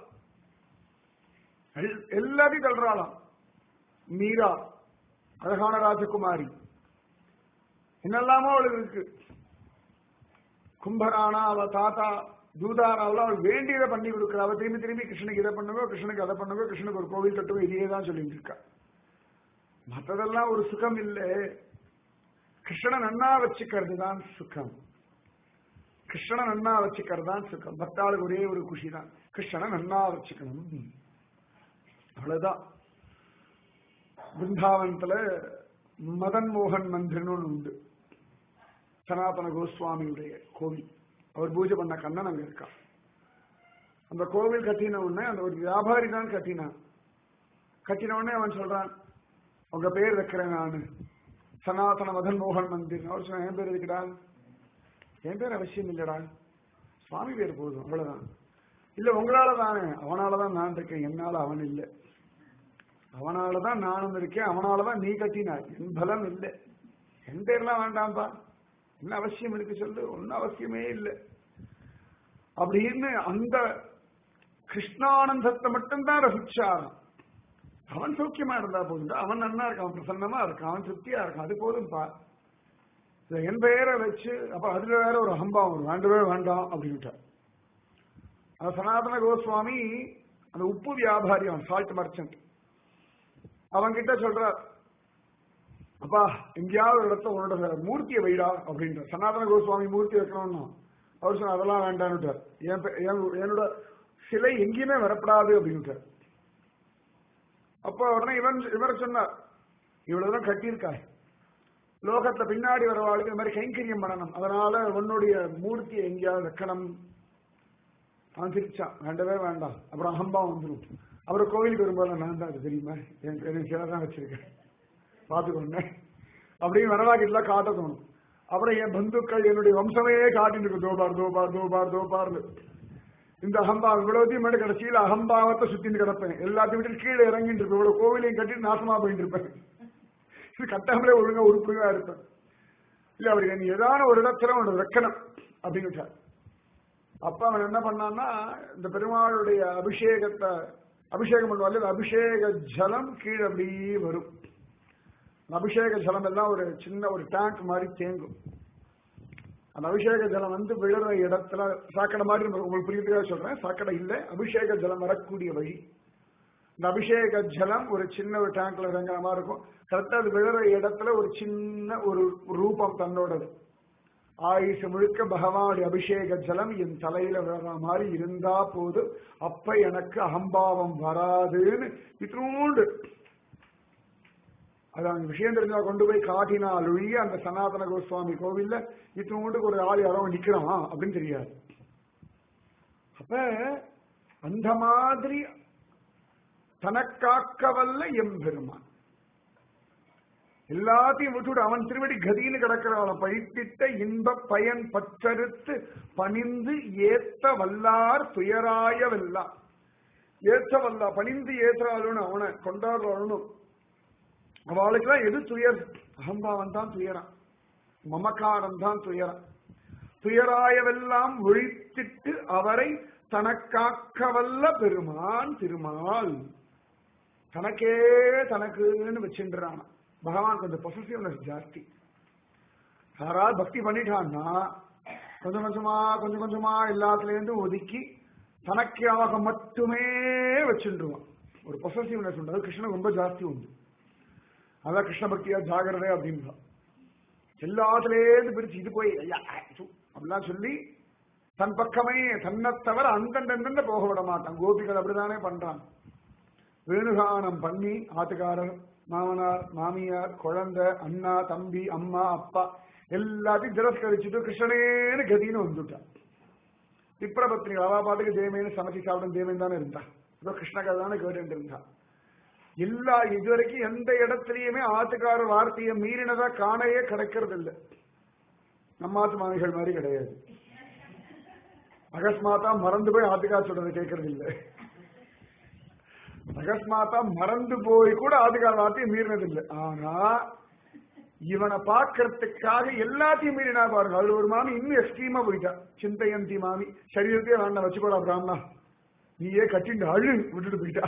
எல்- எல்லாத்தையும் தள்ளுறாளாம் மீரா அழகான ராஜகுமாரி என்னெல்லாமோ அவளுக்கு இருக்கு கும்பரானா அவ தாத்தா தூதாராவில் அவள் வேண்டியதை பண்ணி கொடுக்குறா அவ திரும்பி திரும்பி கிருஷ்ணனுக்கு இதை பண்ணுவோ கிருஷ்ணனுக்கு அதை பண்ணுவோ கிருஷ்ணனுக்கு ஒரு கோவில் கட்டுவோ இதையே தான் சொல்லிட்டு இருக்கா மற்றதெல்லாம் ஒரு சுகம் இல்லை கிருஷ்ணனை நன்னா வச்சுக்கிறது தான் சுகம் கிருஷ்ணனை நன்னா வச்சுக்கிறது தான் சுகம் பக்தாளுக்கு ஒரே ஒரு குஷி தான் கிருஷ்ணனை நன்னா வச்சுக்கணும் அவ்வளவுதான் பிருந்தாவனத்துல மதன் மோகன் மந்திர்னு ஒண்ணு உண்டு சனாதன கோஸ்வாமியுடைய கோவில் அவர் பூஜை பண்ண கண்ணன் அங்க இருக்கா அந்த கோவில் கட்டின உடனே அந்த ஒரு வியாபாரி தான் கட்டினான் கட்டின உடனே அவன் சொல்றான் உங்க பேர் வைக்கிறேன் நானு சனாதன மதன் மோகன் மந்திர் அவர் சொன்ன என் பேர் இருக்குடா என் பேர் அவசியம் இல்லடா சுவாமி பேர் போதும் அவ்வளவுதான் இல்ல உங்களால தானே அவனாலதான் நான் இருக்கேன் என்னால அவன் இல்லை அவனாலதான் நானும் இருக்கேன் அவனாலதான் நீ கட்டினாய் என் பலம் இல்லை என் பேர்லாம் வேண்டாம்பா என்ன அவசியம் இருக்கு சொல்லு ஒன்னும் அவசியமே இல்லை அப்படின்னு அந்த கிருஷ்ணானந்தத்தை மட்டும்தான் ரசிச்சாராம் அவன் சௌக்கியமா இருந்தா போதும் அவன் நன்னா இருக்கான் அவன் பிரசன்னமா இருக்கான் அவன் திருப்தியா இருக்கான் அது போதும்பா இதை என் பெயரை வச்சு அப்ப அதுல வேற ஒரு அகம்பாவம் வரும் வேண்டவே வேண்டாம் அப்படின்ட்டார் அந்த சனாதன கோஸ்வாமி அந்த உப்பு வியாபாரி அவன் சால்ட் மர்ச்சன்ட் அவன் கிட்ட சொல்றார் அப்பா எங்கேயாவது ஒரு இடத்துல உன்னோட மூர்த்தியை வைடா அப்படின்ற சனாதன கோஸ்வாமி மூர்த்தி வைக்கணும்னா அவர் சொன்ன அதெல்லாம் வேண்டான்னுட்டார் என் பெ- என்- என்னோட சிலை எங்கேயுமே வரப்படாது அப்படின்னுட்டார் அப்போ உடனே இவன் இவரை சொன்னார் இவ்வளவுதான் கட்டியிருக்காய் லோகத்துல பின்னாடி வரவாளுக்கு இந்த மாதிரி கைங்கரியம் பண்ணணும் அதனால உன்னுடைய மூர்த்தியை எங்கேயாவது வைக்கணும் அவன் சிரிச்சான் வேண்டவே வேண்டாம் அப்புறம் அகம்பாவம் வந்துடும் அப்புறம் கோவிலுக்கு வரும்போது நான் தான் அது தெரியுமா என் என் சிலை தான் வச்சிருக்கேன் பார்த்துக்கோங்க அப்படின்னு வரலாக்கிட்டுலாம் காட்ட தோணும் அப்புறம் என் பந்துக்கள் என்னுடைய வம்சமே காட்டிட்டு இருக்கு தோபார் தோபார் தோபார் தோபார்னு இந்த அகம்பாவம் இவ்வளவுத்தையும் மேல கடைசியில் அகம்பாவத்தை சுத்தின்னு கிடப்பேன் எல்லாத்தையும் விட்டு கீழே இறங்கிட்டு இருப்பேன் இவ்வளவு கோவிலையும் கட்டிட்டு நாசமா போயிட்டு இருப்பேன் இது கட்டாமலே ஒழுங்கா உறுப்புగా இருப்பேன் இல்ல அவருக்கு நீ ஏதான ஒரு இடத்துல உனக்கு வைக்கணும் அப்படின்னு விட்டார் அப்ப அவன் என்ன பண்ணான்னா இந்த பெருமாளுடைய அபிஷேகத்தை அபிஷேகம் பண்ணுவாள் இந்த அபிஷேக ஜலம் கீழே அப்படியே வரும் அந்த அபிஷேக ஜலம் எல்லாம் ஒரு சின்ன ஒரு டேங்க் மாதிரி தேங்கும் அந்த அபிஷேக ஜலம் வந்து விழுற இடத்துல சாக்கடை மாதிரி நம்ம உங்களுக்கு புரியுறதுக்காக சொல்றேன் சாக்கடை இல்லை அபிஷேக ஜலம் வரக்கூடிய வழி இந்த அபிஷேக ஜலம் ஒரு சின்ன ஒரு டேங்க்ல இறங்குற மாதிரி இருக்கும் கரெக்டா அது விழுற இடத்துல ஒரு சின்ன ஒரு ரூபம் தன்னோடது ஆயுசு முழுக்க பகவானுடைய அபிஷேக ஜலம் என் தலையில விழுற மாதிரி இருந்தா போதும் அப்ப எனக்கு அகம்பாவம் வராதுன்னு இத்தினூண்டு அது அந்த விஷயம் தெரிஞ்சா கொண்டு போய் காட்டினால் ஒழிய அந்த சனாதன கோஸ்வாமி கோவில்ல இத்தினூண்டுக்கு ஒரு ஆள் யாரோ நிக்கிறான் அப்படின்னு தெரியாது அப்ப அந்த மாதிரி தனக்காக்க வல்ல எம்பெருமான் எல்லாத்தையும் விட்டுவிடு அவன் திருவடி கதின்னு கிடக்கிறவளை பழித்திட்ட இன்ப பயன் பற்றறுத்து பணிந்து ஏத்த வல்லார் துயராய வெல்லாம் ஏத்த வல்லா பணிந்து ஏத்துறாளுன்னு அவனை கொண்டாடுறாளும் அவளுக்கெல்லாம் எது துயர் அகம்பாவன் தான் துயரம் மமக்காரம் தான் துயரம் துயராயவெல்லாம் ஒழித்திட்டு அவரை தனக்காக்க வல்ல பெருமான் திருமால் தனக்கே தனக்குன்னு வச்சுன்றான் பகவான் கொஞ்சம் பொசசிவ்னஸ் ஜாஸ்தி யாராவது பக்தி பண்ணிட்டான்னா கொஞ்சம் கொஞ்சமா கொஞ்சம் கொஞ்சமா எல்லாத்துலேருந்து ஒதுக்கி தனக்காக மட்டுமே வச்சுருவான் ஒரு பொசசிவ்னஸ் உண்டு அது கிருஷ்ணன் ரொம்ப ஜாஸ்தி உண்டு அதான் கிருஷ்ண பக்தியா ஜாகிரதை அப்படின்றான் எல்லாத்துலேருந்து பிரிச்சு இது போய் ஐயா சு, அப்படிலாம் சொல்லி தன் பக்கமே தன்னை தவிர அந்தண்டந்த போக விட மாட்டான் கோபிகள் அப்படிதானே பண்றான் வேணுகானம் பண்ணி ஆத்துக்காரர் மாமனார் மாமியார் குழந்தை அண்ணா தம்பி அம்மா அப்பா எல்லாத்தையும் திரஸ்கரிச்சுட்டு கிருஷ்ணனேன்னு கதின்னு வந்துட்டான் விப்ரபத்னிகள் அவா பாட்டுக்கு தேமேன்னு சமைச்சு சாப்பிடும் தேமேன் தானே இருந்தான் இப்போ கிருஷ்ண கதை தானே கேட்டு இருந்தான் எல்லா இதுவரைக்கும் எந்த இடத்துலயுமே ஆத்துக்காரர் வார்த்தையை மீறினதா காணையே கிடைக்கிறது இல்லை நம்மாத்து மாமிகள் மாதிரி கிடையாது அகஸ்மாத்தா மறந்து போய் ஆத்துக்கார் சொல்றதை கேட்கறது இல்லை அகஸ்மாத்தா மறந்து போய் கூட ஆத்துக்கார வார்த்தையை மீறினது இல்லை ஆனா இவனை பார்க்கறதுக்காக எல்லாத்தையும் மீறினா பாருங்க அதுல ஒரு மாமி இன்னும் எக்ஸ்ட்ரீமா போயிட்டா சிந்தையந்தி மாமி சரீரத்தையே வேண்டாம் வச்சுக்கோடா பிராமணா நீயே கட்டிண்டு அழு விட்டுட்டு போயிட்டா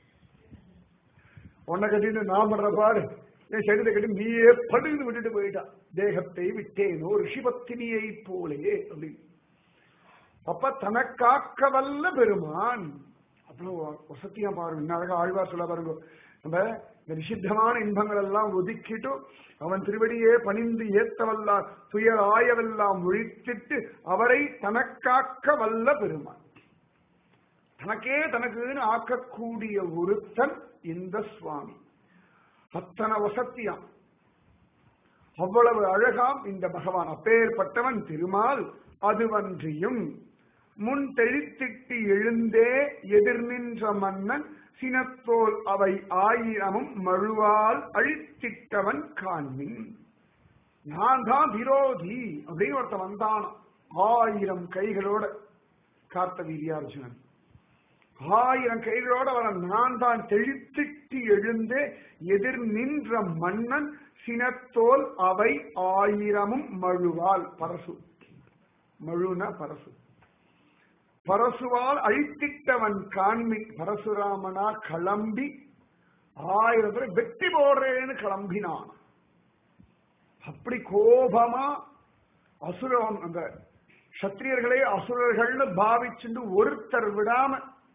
உன்னை கட்டிட்டு நான் பண்ற பாரு என் சரீரத்தை கட்டி நீயே படுந்து விட்டுட்டு போயிட்டா தேகத்தை விட்டேனோ ரிஷிபத்தினியை போலே அப்படின்னு அப்ப தனக்காக்க வல்ல பெருமான் அவ்வளவு வசதியா பாருங்க இன்னும் அழகா ஆழ்வார் சொல்ல பாருங்க நம்ம இந்த நிஷித்தமான இன்பங்கள் எல்லாம் ஒதுக்கிட்டு அவன் திருவடியே பணிந்து ஏத்தவல்லார் துயர் ஆயவெல்லாம் ஒழித்திட்டு அவரை தனக்காக்க வல்ல பெருமான் தனக்கே தனக்குன்னு ஆக்கக்கூடிய ஒருத்தன் இந்த சுவாமி அத்தனை வசத்தியாம் அவ்வளவு அழகாம் இந்த பகவான் அப்பேற்பட்டவன் திருமால் அதுவன்றியும் முன் தெழித்திட்டு எழுந்தே எதிர் நின்ற மன்னன் சினத்தோல் அவை ஆயிரமும் மழுவால் அழித்திட்டவன் காண்மின் நான் தான் விரோதி அப்படின்னு ஒருத்தன் வந்தான் ஆயிரம் கைகளோட கார்த்த வீரியார்ஜுனன் ஆயிரம் கைகளோட வர நான் தான் தெழித்திட்டு எழுந்தே எதிர் நின்ற மன்னன் சினத்தோல் அவை ஆயிரமும் மழுவால் பரசு மழுனா பரசு பரசுவால் அழித்திட்டவன் காண்மி பரசுராமனா கிளம்பி ஆயிரம் பேர் வெட்டி போடுறேன்னு கிளம்பினான் அப்படி கோபமா அசுரம் அந்த சத்திரியர்களே அசுரர்கள்னு பாவிச்சுட்டு ஒருத்தர் விடாம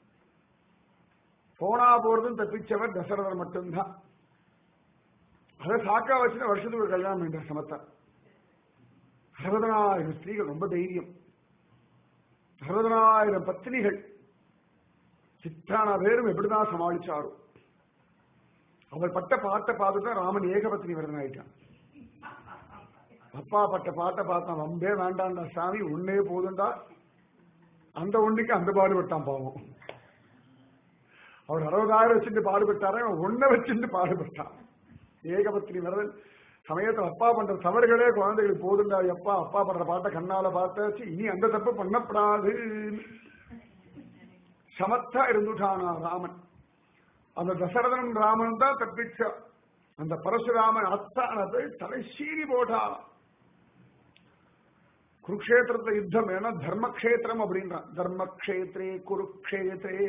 போனா போறதும் தப்பிச்சவர் தசரதர் மட்டும்தான் அதை சாக்கா வச்சுட்டு வருஷத்துக்கு ஒரு கல்யாணம் என்ற சமத்தா அறுபதனாயிரம் ஸ்திரீகள் ரொம்ப தைரியம் அறுபதனாயிரம் பத்தினிகள் சித்தான பேரும் எப்படிதான் சமாளிச்சாரோ அவர் பட்ட பாட்டை பார்த்துட்டு தான் ராமன் ஏகபத்தினி விரதன் ஆயிட்டான் அப்பா பட்ட பாட்டை பார்த்தான் வம்பே வேண்டாம்டா சாமி ஒன்னே போதுண்டா அந்த ஒண்ணுக்கு அந்த பாடுபட்டான் பாவம் அவர் அறுபதாயிரம் வச்சுட்டு பாடுபட்டாரன் ஒன்ன வச்சுட்டு பாடுபட்டான் ஏகபத்தினி விரதன் சமயத்துல அப்பா பண்ற தவறுகளே குழந்தைகளுக்கு போதுண்டா எப்பா அப்பா பண்ற பாட்டை கண்ணால பார்த்தாச்சு இனி அந்த தப்பு பண்ணப்படாது சமத்தா இருந்துட்டானா ராமன் அந்த தசரதன் ராமன் தான் தப்பிச்சா அந்த பரசுராமன் அத்தான போய் தலை சீறி போட்டான் குருக்ஷேத்திரத்துல யுத்தம் ஏன்னா தர்மக்ஷேத்திரம் அப்படின்றான் தர்மக்ஷேத்ரே குருக்ஷேத்ரே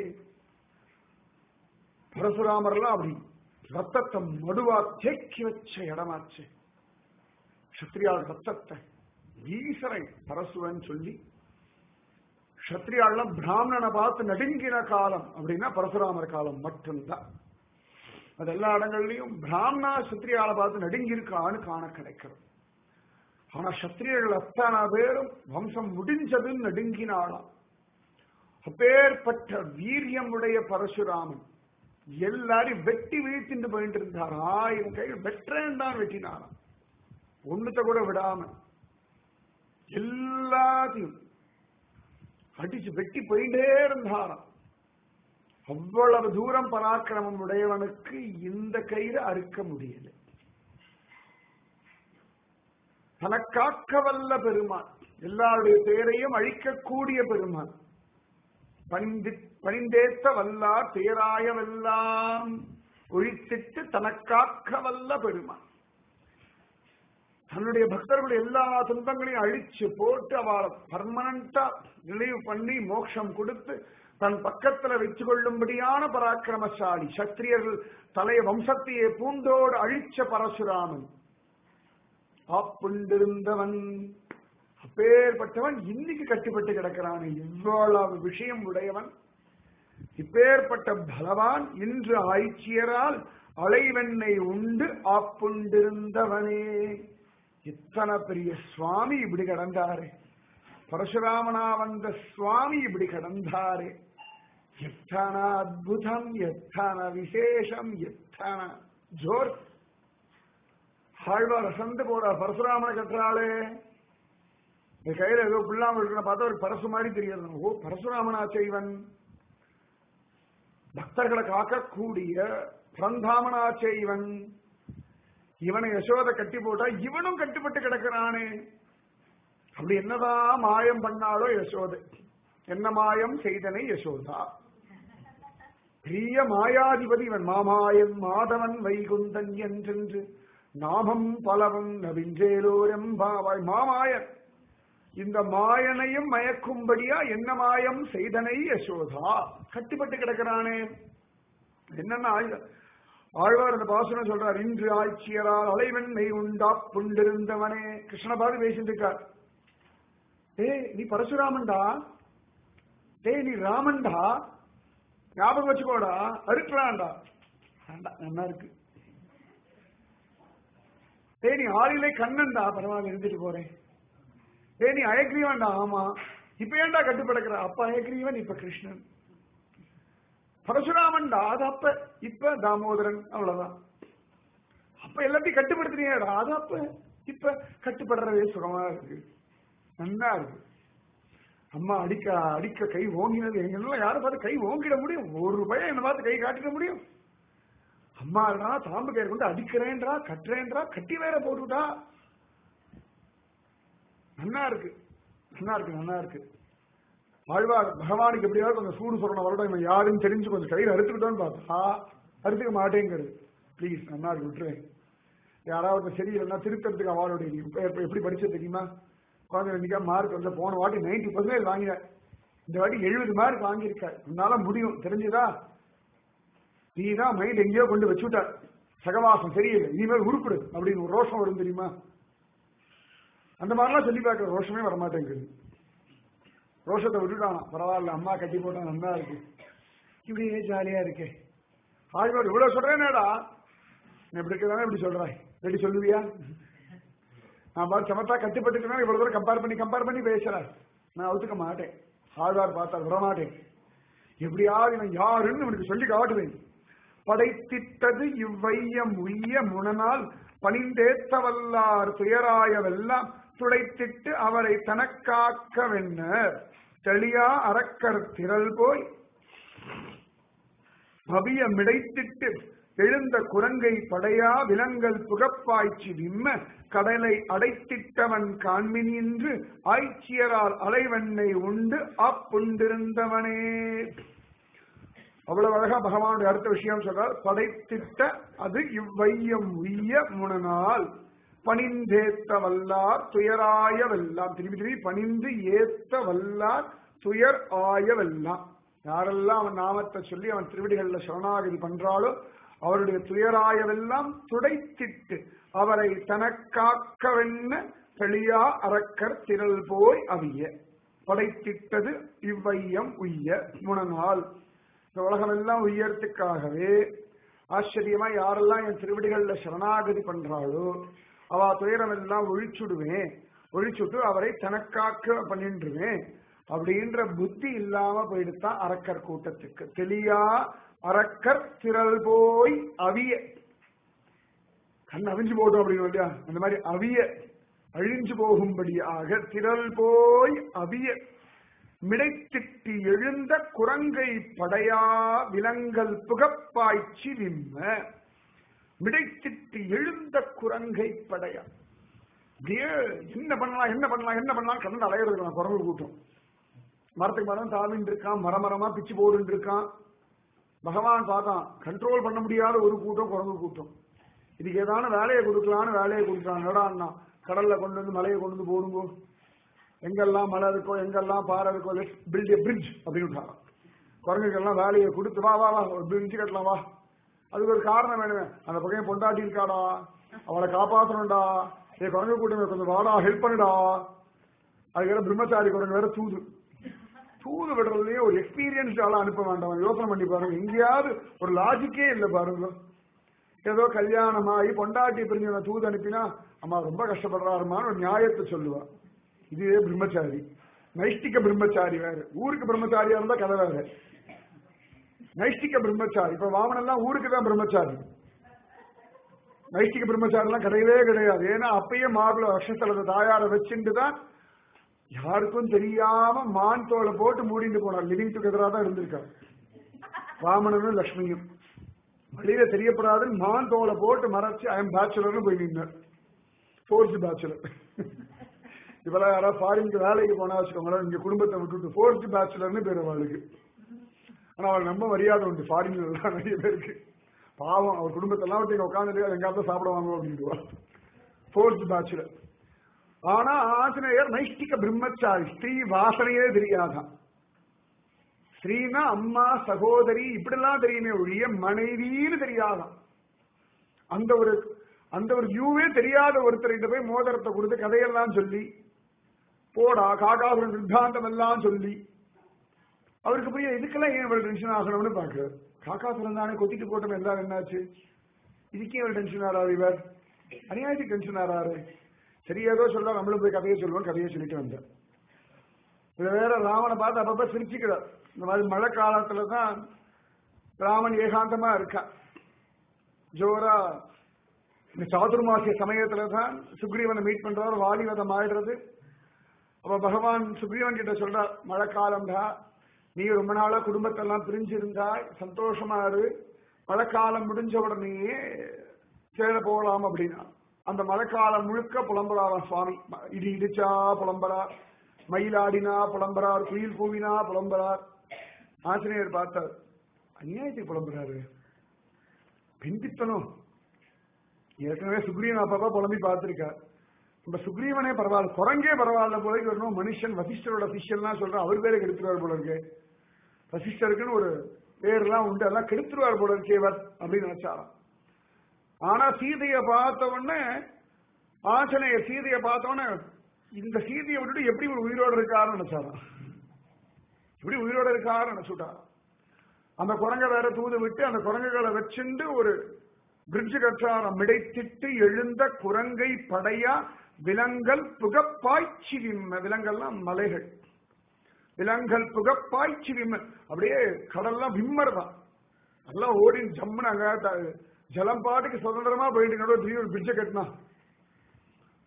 பரசுராமர்லாம் அப்படி ரத்தத்தை மடுவா தேக்கி வச்ச இடமாச்சு கத்திரியாள் ரத்தத்தை ஈசனை பரசுவன் சொல்லி கத்திரியாள்லாம் பிராமணனை பார்த்து நடுங்கின காலம் அப்படின்னா பரசுராமர் காலம் மட்டும்தான் அது எல்லா இடங்கள்லயும் பிராமணா சத்திரியால பார்த்து நடுங்கியிருக்கான்னு காண கிடைக்கிறது ஆனா சத்திரியர்கள் அத்தனை பேரும் வம்சம் முடிஞ்சதுன்னு நடுங்கினாளாம் அப்பேற்பட்ட வீரியம் உடைய பரசுராமன் எல்லாரையும் வெட்டி வீழ்த்திட்டு போயிட்டு இருந்தார் ஆயிரம் கையில் வெற்றேன் தான் வெட்டினாராம் ஒண்ணுத்த கூட விடாம எல்லாத்தையும் அடிச்சு வெட்டி போயிட்டே இருந்தாராம் அவ்வளவு தூரம் பராக்கிரமம் உடையவனுக்கு இந்த கயிறு அறுக்க முடியல தனக்காக்க வல்ல பெருமான் எல்லாருடைய பேரையும் அழிக்கக்கூடிய பெருமான் பணிந்து பணிந்தேத்த வல்லார் பேராயவெல்லாம் ஒழித்திட்டு தனக்காக்க வல்ல பெருமான் தன்னுடைய பக்தர்களுடைய எல்லா துன்பங்களையும் அழிச்சு போட்டு அவளை பர்மனண்டா நினைவு பண்ணி மோட்சம் கொடுத்து தன் பக்கத்துல வச்சு கொள்ளும்படியான பராக்கிரமசாலி சத்திரியர்கள் தலைய வம்சத்தையே பூண்டோடு அழிச்ச பரசுராமன் ஆப்புண்டிருந்தவன் அப்பேற்பட்டவன் இன்னைக்கு கட்டுப்பட்டு கிடக்கிறான் இவ்வளவு விஷயம் உடையவன் இப்பேற்பட்ட பலவான் இன்று ஆய்ச்சியரால் அலைவெண்ணை உண்டு ஆப்புண்டிருந்தவனே இத்தனை பெரிய சுவாமி இப்படி கடந்தாரு பரசுராமனா வந்த சுவாமி இப்படி கடந்தாரு எத்தனை அத்புதம் எத்தனை விசேஷம் எத்தனை ஜோர் ஆழ்வார் அசந்து போறார் பரசுராமனை கட்டுறாளே இந்த கையில ஏதோ புல்லாம இருக்கிற பார்த்தா ஒரு பரசு மாதிரி தெரியாது ஓ பரசுராமனா செய்வன் பக்தர்களை காக்கக்கூடிய பிறந்தாமனா செய்வன் இவனை யசோத கட்டி போட்டா இவனும் கட்டுப்பட்டு கிடக்கிறானே அப்படி என்னதான் மாயம் பண்ணாலோ யசோதை என்ன மாயம் செய்தனை யசோதா பெரிய மாயாதிபதி இவன் மாமாயன் மாதவன் வைகுந்தன் என்றென்று நாமம் பலவும் நவின்றேலோரெம்பாவாய் மாமாயன் இந்த மாயனையும் மயக்கும்படியா என்ன மாயம் செய்தனை யசோதா கட்டுப்பட்டு கிடக்கிறானே என்னென்ன ஆயுதம் ஆழ்வார் அந்த பாசனம் சொல்றார் இன்று ஆட்சியரால் அலைவெண்ணை உண்டா புண்டிருந்தவனே கிருஷ்ணபாது பேசிட்டு இருக்கார் டேய் நீ பரசுராமன்டா டேய் நீ ராமன்டா ஞாபகம் வச்சுக்கோடா அறுக்கலாம்டா வேண்டாம் நல்லா இருக்கு டேய் நீ ஆளிலே கண்ணன்டா பரவாயில்ல இருந்துட்டு போறேன் டேய் நீ அயக்ரீவன்டா ஆமா இப்ப ஏன்டா கட்டுப்படுக்கிற அப்ப அயக்ரீவன் இப்ப கிருஷ்ணன் பரசுராமன்டா அது அப்ப இப்ப தாமோதரன் அவ்வளவுதான் அப்ப எல்லாத்தையும் கட்டுப்படுத்தினியடா அது அப்ப இப்ப கட்டுப்படுறதே சுகமா இருக்கு நல்லா இருக்கு அம்மா அடிக்க அடிக்க கை ஓங்கினது எங்கெல்லாம் யாரை பார்த்து கை ஓங்கிட முடியும் ஒரு பையன் என்ன பார்த்து கை காட்டிக்க முடியும் அம்மாடா தாம்பு கயிறு கொண்டு அடிக்கிறேன்றா கட்டுறேன்றா கட்டி வேற போட்டுட்டா நல்லா இருக்கு நல்லா இருக்கு நல்லா இருக்கு ஆழ்வார் பகவானுக்கு எப்படியாவது கொஞ்சம் சூடு சொல்லணும் வருடம் இவன் யாருன்னு தெரிஞ்சு கொஞ்சம் கையில் அறுத்துக்கிட்டோன்னு பார்த்தா அறுத்துக்க மாட்டேங்கிறது ப்ளீஸ் நல்லா இருக்கு விட்டுறேன் யாராவது சரியில்லைன்னா திருத்தறதுக்கு அவளுடைய நீ இப்ப இப்ப எப்படி படிச்சது தெரியுமா குழந்தை ரெண்டிக்கா மார்க் வந்து போன வாட்டி நைன்டி பர்சன்டேஜ் வாங்கின இந்த வாட்டி எழுபது மார்க் வாங்கியிருக்க உன்னால முடியும் தெரிஞ்சுதா நீ தான் மைண்ட் எங்கேயோ கொண்டு வச்சுட்ட சகவாசம் சரியில்லை இனிமேல் உருப்பிடு அப்படின்னு ஒரு ரோஷம் வரும் தெரியுமா அந்த மாதிரிலாம் சொல்லி பார்க்குற ரோஷமே வரமாட்டேங்குது ரோஷத்தை விட்டுட்டானா பரவாயில்ல அம்மா கட்டி போட்டா நல்லா இருக்கு இப்படியே ஜாலியா இருக்கே ஆழ்வார் இவ்வளவு சொல்றேனேடா நான் இப்படி இருக்கதானே இப்படி சொல்றாய் எப்படி சொல்லுவியா நான் பார்த்து சமத்தா கட்டுப்பட்டுக்கணும் இவ்வளவு தூரம் கம்பேர் பண்ணி கம்பேர் பண்ணி பேசுறேன் நான் ஒத்துக்க மாட்டேன் ஆழ்வார் பார்த்தா விட மாட்டேன் எப்படியாவது இவன் யாருன்னு இவனுக்கு சொல்லி காட்டுவேன் படைத்திட்டது இவ்வையம் உய்ய முனனால் பணிந்தேத்த வல்லார் துயராயவெல்லாம் துடைத்திட்டு அவரை தனக்காக்கவென்ன தெளியா அறக்கர் திரள் போய் அவிய மிடைத்திட்டு எழுந்த குரங்கை படையா விலங்கல் புகப்பாய்ச்சி விம்ம கடலை அடைத்திட்டவன் காண்மின் என்று ஆய்ச்சியரால் அலைவெண்ணை உண்டு அப்புண்டிருந்தவனே அவ்வளவு அழகா பகவானுடைய அடுத்த விஷயம் சொல்றார் படைத்திட்ட அது இவ்வையம் உய்ய முனனால் பணிந்தேத்த வல்லார் துயராய வெல்லாம் திருப்பி திருப்பி பணிந்து ஏத்த வல்லார் துயர் ஆய வெல்லாம் யாரெல்லாம் அவன் நாமத்தை சொல்லி அவன் திருவடிகள்ல சரணாகதி பண்றாளோ அவருடைய துயராயவெல்லாம் துடைத்திட்டு அவரை தனக்காக்கவென்ன தெளியா அரக்கர் திரள் போய் அவிய படைத்திட்டது இவ்வையம் உய்ய முனநாள் இந்த உலகம் எல்லாம் உயர்த்துக்காகவே ஆச்சரியமா யாரெல்லாம் என் திருவடிகள்ல சரணாகதி பண்றாளோ அவ துயரம் எல்லாம் ஒழிச்சுடுவேன் ஒழிச்சுட்டு அவரை தனக்காக்க பண்ணின்றுவேன் அப்படின்ற புத்தி இல்லாம போயிடுத்தான் அரக்கர் கூட்டத்துக்கு தெளியா அரக்கர் திரள் போய் அவிய கண் அவிஞ்சு போட்டோம் அப்படின்னு இல்லையா அந்த மாதிரி அவிய அழிஞ்சு போகும்படியாக திரள் போய் அவிய மிடைத்திட்டு எழுந்த குரங்கை படையா விலங்கல் புகப்பாய்ச்சி விம்ம மிடைத்திட்டு எழுந்த குரங்கை படையா அப்படியே என்ன பண்ணலாம் என்ன பண்ணலாம் என்ன பண்ணலாம் கண்ணன் அலையிறது குரங்கு கூட்டம் மரத்துக்கு மரம் தாவின்னு இருக்கான் மரமரமா பிச்சு போடுன்னு இருக்கான் பகவான் பார்த்தான் கண்ட்ரோல் பண்ண முடியாத ஒரு கூட்டம் குரங்கு கூட்டம் இதுக்கு ஏதான வேலையை கொடுக்கலான்னு வேலையை கொடுக்குறான் என்னடா கடல்ல கொண்டு வந்து மலையை கொண்டு வந்து போடுங்கோ எங்கெல்லாம் மலை இருக்கோ எங்கெல்லாம் பாறை இருக்கோ லெட்ஸ் பில்ட் ஏ பிரிட்ஜ் அப்படின்னு விட்டாங்க குரங்குக்கெல்லாம் வேலையை கொடுத்து வா வா வா ஒரு பிரிட்ஜ் கட்டலாம் வா அதுக்கு ஒரு காரணம் வேணுமே அந்த பக்கம் பொண்டாட்டி இருக்காடா அவளை காப்பாற்றணும்டா ஏ குரங்கு கூட்டம் கொஞ்சம் வாடா ஹெல்ப் பண்ணுடா அதுக்கு வேற பிரம்மச்சாரி குரங்கு வேற தூது தூது விடுறதுலயே ஒரு எக்ஸ்பீரியன்ஸ் ஆளா அனுப்ப வேண்டாம் யோசனை பண்ணி பாருங்க எங்கேயாவது ஒரு லாஜிக்கே இல்லை பாருங்க ஏதோ கல்யாணம் ஆகி பொண்டாட்டி பிரிஞ்சு தூது அனுப்பினா அம்மா ரொம்ப கஷ்டப்படுறாருமான்னு ஒரு நியாயத்தை சொல்லுவா இதுவே பிரம்மச்சாரி நைஷ்டிக பிரம்மச்சாரி வேற ஊருக்கு பிரம்மச்சாரியா இருந்தா கதை வேற நைஷ்டிக பிரம்மச்சாரி இப்ப வாமனெல்லாம் ஊருக்கு தான் பிரம்மச்சாரி நைஷ்டிக பிரம்மச்சாரி எல்லாம் கிடையவே கிடையாது ஏன்னா அப்பயே மார்பிள அக்ஷத்தலத்தை தாயார வச்சுட்டு தான் யாருக்கும் தெரியாம மான் தோலை போட்டு மூடிட்டு போனார் லிவிங் டுகெதரா தான் இருந்திருக்காரு வாமனனும் லக்ஷ்மியும் வெளியில தெரியப்படாதுன்னு மான் தோலை போட்டு மறைச்சு ஐஎம் பேச்சுலர்னு போய் நின்னார் ஃபோர்த் பேச்சுலர் இப்பெல்லாம் யாராவது ஃபாரினுக்கு வேலைக்கு போனா வச்சுக்கோங்களேன் இங்க குடும்பத்தை விட்டுட்டு ஃபோர்த் பேச்சுலர்னு பேர் அவளுக்கு ஆனா அவள் ரொம்ப மரியாதை உண்டு ஃபாரின்ல எல்லாம் நிறைய பேருக்கு பாவம் அவர் குடும்பத்தெல்லாம் விட்டு இங்க உட்காந்துட்டு எங்காவது சாப்பிடுவாங்க அப்படின்ட்டு ஃபோர்த் பேச்சுலர் ஆனா ஆஞ்சநேயர் நைஷ்டிக பிரம்மச்சாரி ஸ்ரீ வாசனையே தெரியாதான் ஸ்ரீனா அம்மா சகோதரி இப்படிலாம் தெரியுமே ஒழிய மனைவின்னு தெரியாதான் அந்த ஒரு அந்த ஒரு வியூவே தெரியாத ஒருத்தர்கிட்ட போய் மோதிரத்தை கொடுத்து கதையெல்லாம் சொல்லி போடா காகாசுரன் சித்தாந்தம் எல்லாம் சொல்லி அவருக்கு போய் இதுக்கெல்லாம் ஏன் இவ்வளவு டென்ஷன் ஆகணும்னு பாக்குறாரு காக்காசுரன் தானே கொத்திட்டு போட்டோம் எல்லாரும் என்னாச்சு இதுக்கே இவர் டென்ஷன் ஆறாரு இவர் அநியாயத்துக்கு டென்ஷன் ஆறாரு சரி ஏதோ சொல்ல நம்மளும் போய் கதையை சொல்லுவோம் கதையை சொல்லிட்டு வந்தேன் இது வேற ராவனை பார்த்து அப்பப்ப சிரிச்சுக்கிறார் இந்த மாதிரி மழை காலத்துல தான் ராமன் ஏகாந்தமா இருக்கான் ஜோரா இந்த சாதுர்மாசிய சமயத்துல தான் சுக்ரீவனை மீட் பண்றாரு வாலிவதம் ஆயிடுறது அப்ப பகவான் சுக்ரீவன் கிட்ட சொல்றார் மழை காலம்டா நீ ரொம்ப நாளா குடும்பத்தெல்லாம் பிரிஞ்சிருந்தாய் சந்தோஷமா இரு மழைக்காலம் முடிஞ்ச உடனேயே சேர போகலாம் அப்படின்னா அந்த மழைக்காலம் முழுக்க புலம்புறாராம் சுவாமி இடி இடிச்சா புலம்புறார் மயிலாடினா புலம்புறார் குயில் கூவினா புலம்புறார் ஆசிரியர் பார்த்தார் அநியாயத்துக்கு புலம்புறாரு பிந்தித்தனம் ஏற்கனவே சுக்ரீவன் அப்பப்பா புலம்பி பார்த்திருக்கார் நம்ம சுக்ரீவனே பரவாயில்ல குரங்கே பரவாயில்ல போல வரணும் மனுஷன் வசிஷ்டரோட சிஷ்யன்லாம் சொல்றான் அவர் பேரை கெடுத்துருவார் போல இருக்கு வசிஷ்டருக்குன்னு ஒரு பேர்லாம் உண்டு அதெல்லாம் கெடுத்துருவார் போல இருக்கேவர் அப்படின்னு நினைச்சாராம் ஆனா சீதையை பார்த்த உடனே ஆஞ்சநேய சீதையை பார்த்த உடனே இந்த சீதையை விட்டுட்டு எப்படி ஒரு உயிரோடு இருக்காருன்னு நினைச்சாராம் எப்படி உயிரோடு இருக்காருன்னு நினைச்சுட்டாராம் அந்த குரங்கை வேற தூது விட்டு அந்த குரங்குகளை வச்சுண்டு ஒரு பிரிட்ஜ் கற்றாரம் மிடைத்திட்டு எழுந்த குரங்கை படையா விலங்கல் புகப்பாய்ச்சி விம்ம விலங்கல்லாம் மலைகள் விலங்கல் புகப்பாய்ச்சி விம்ம அப்படியே கடல்லாம் விம்மர் தான் நல்லா ஓடி ஜம்முனாங்க ஜலம் பாட்டுக்கு சுதந்திரமா போயிட்டு நடுவு திடீர்னு ஒரு பிரிட்ஜை கட்டினா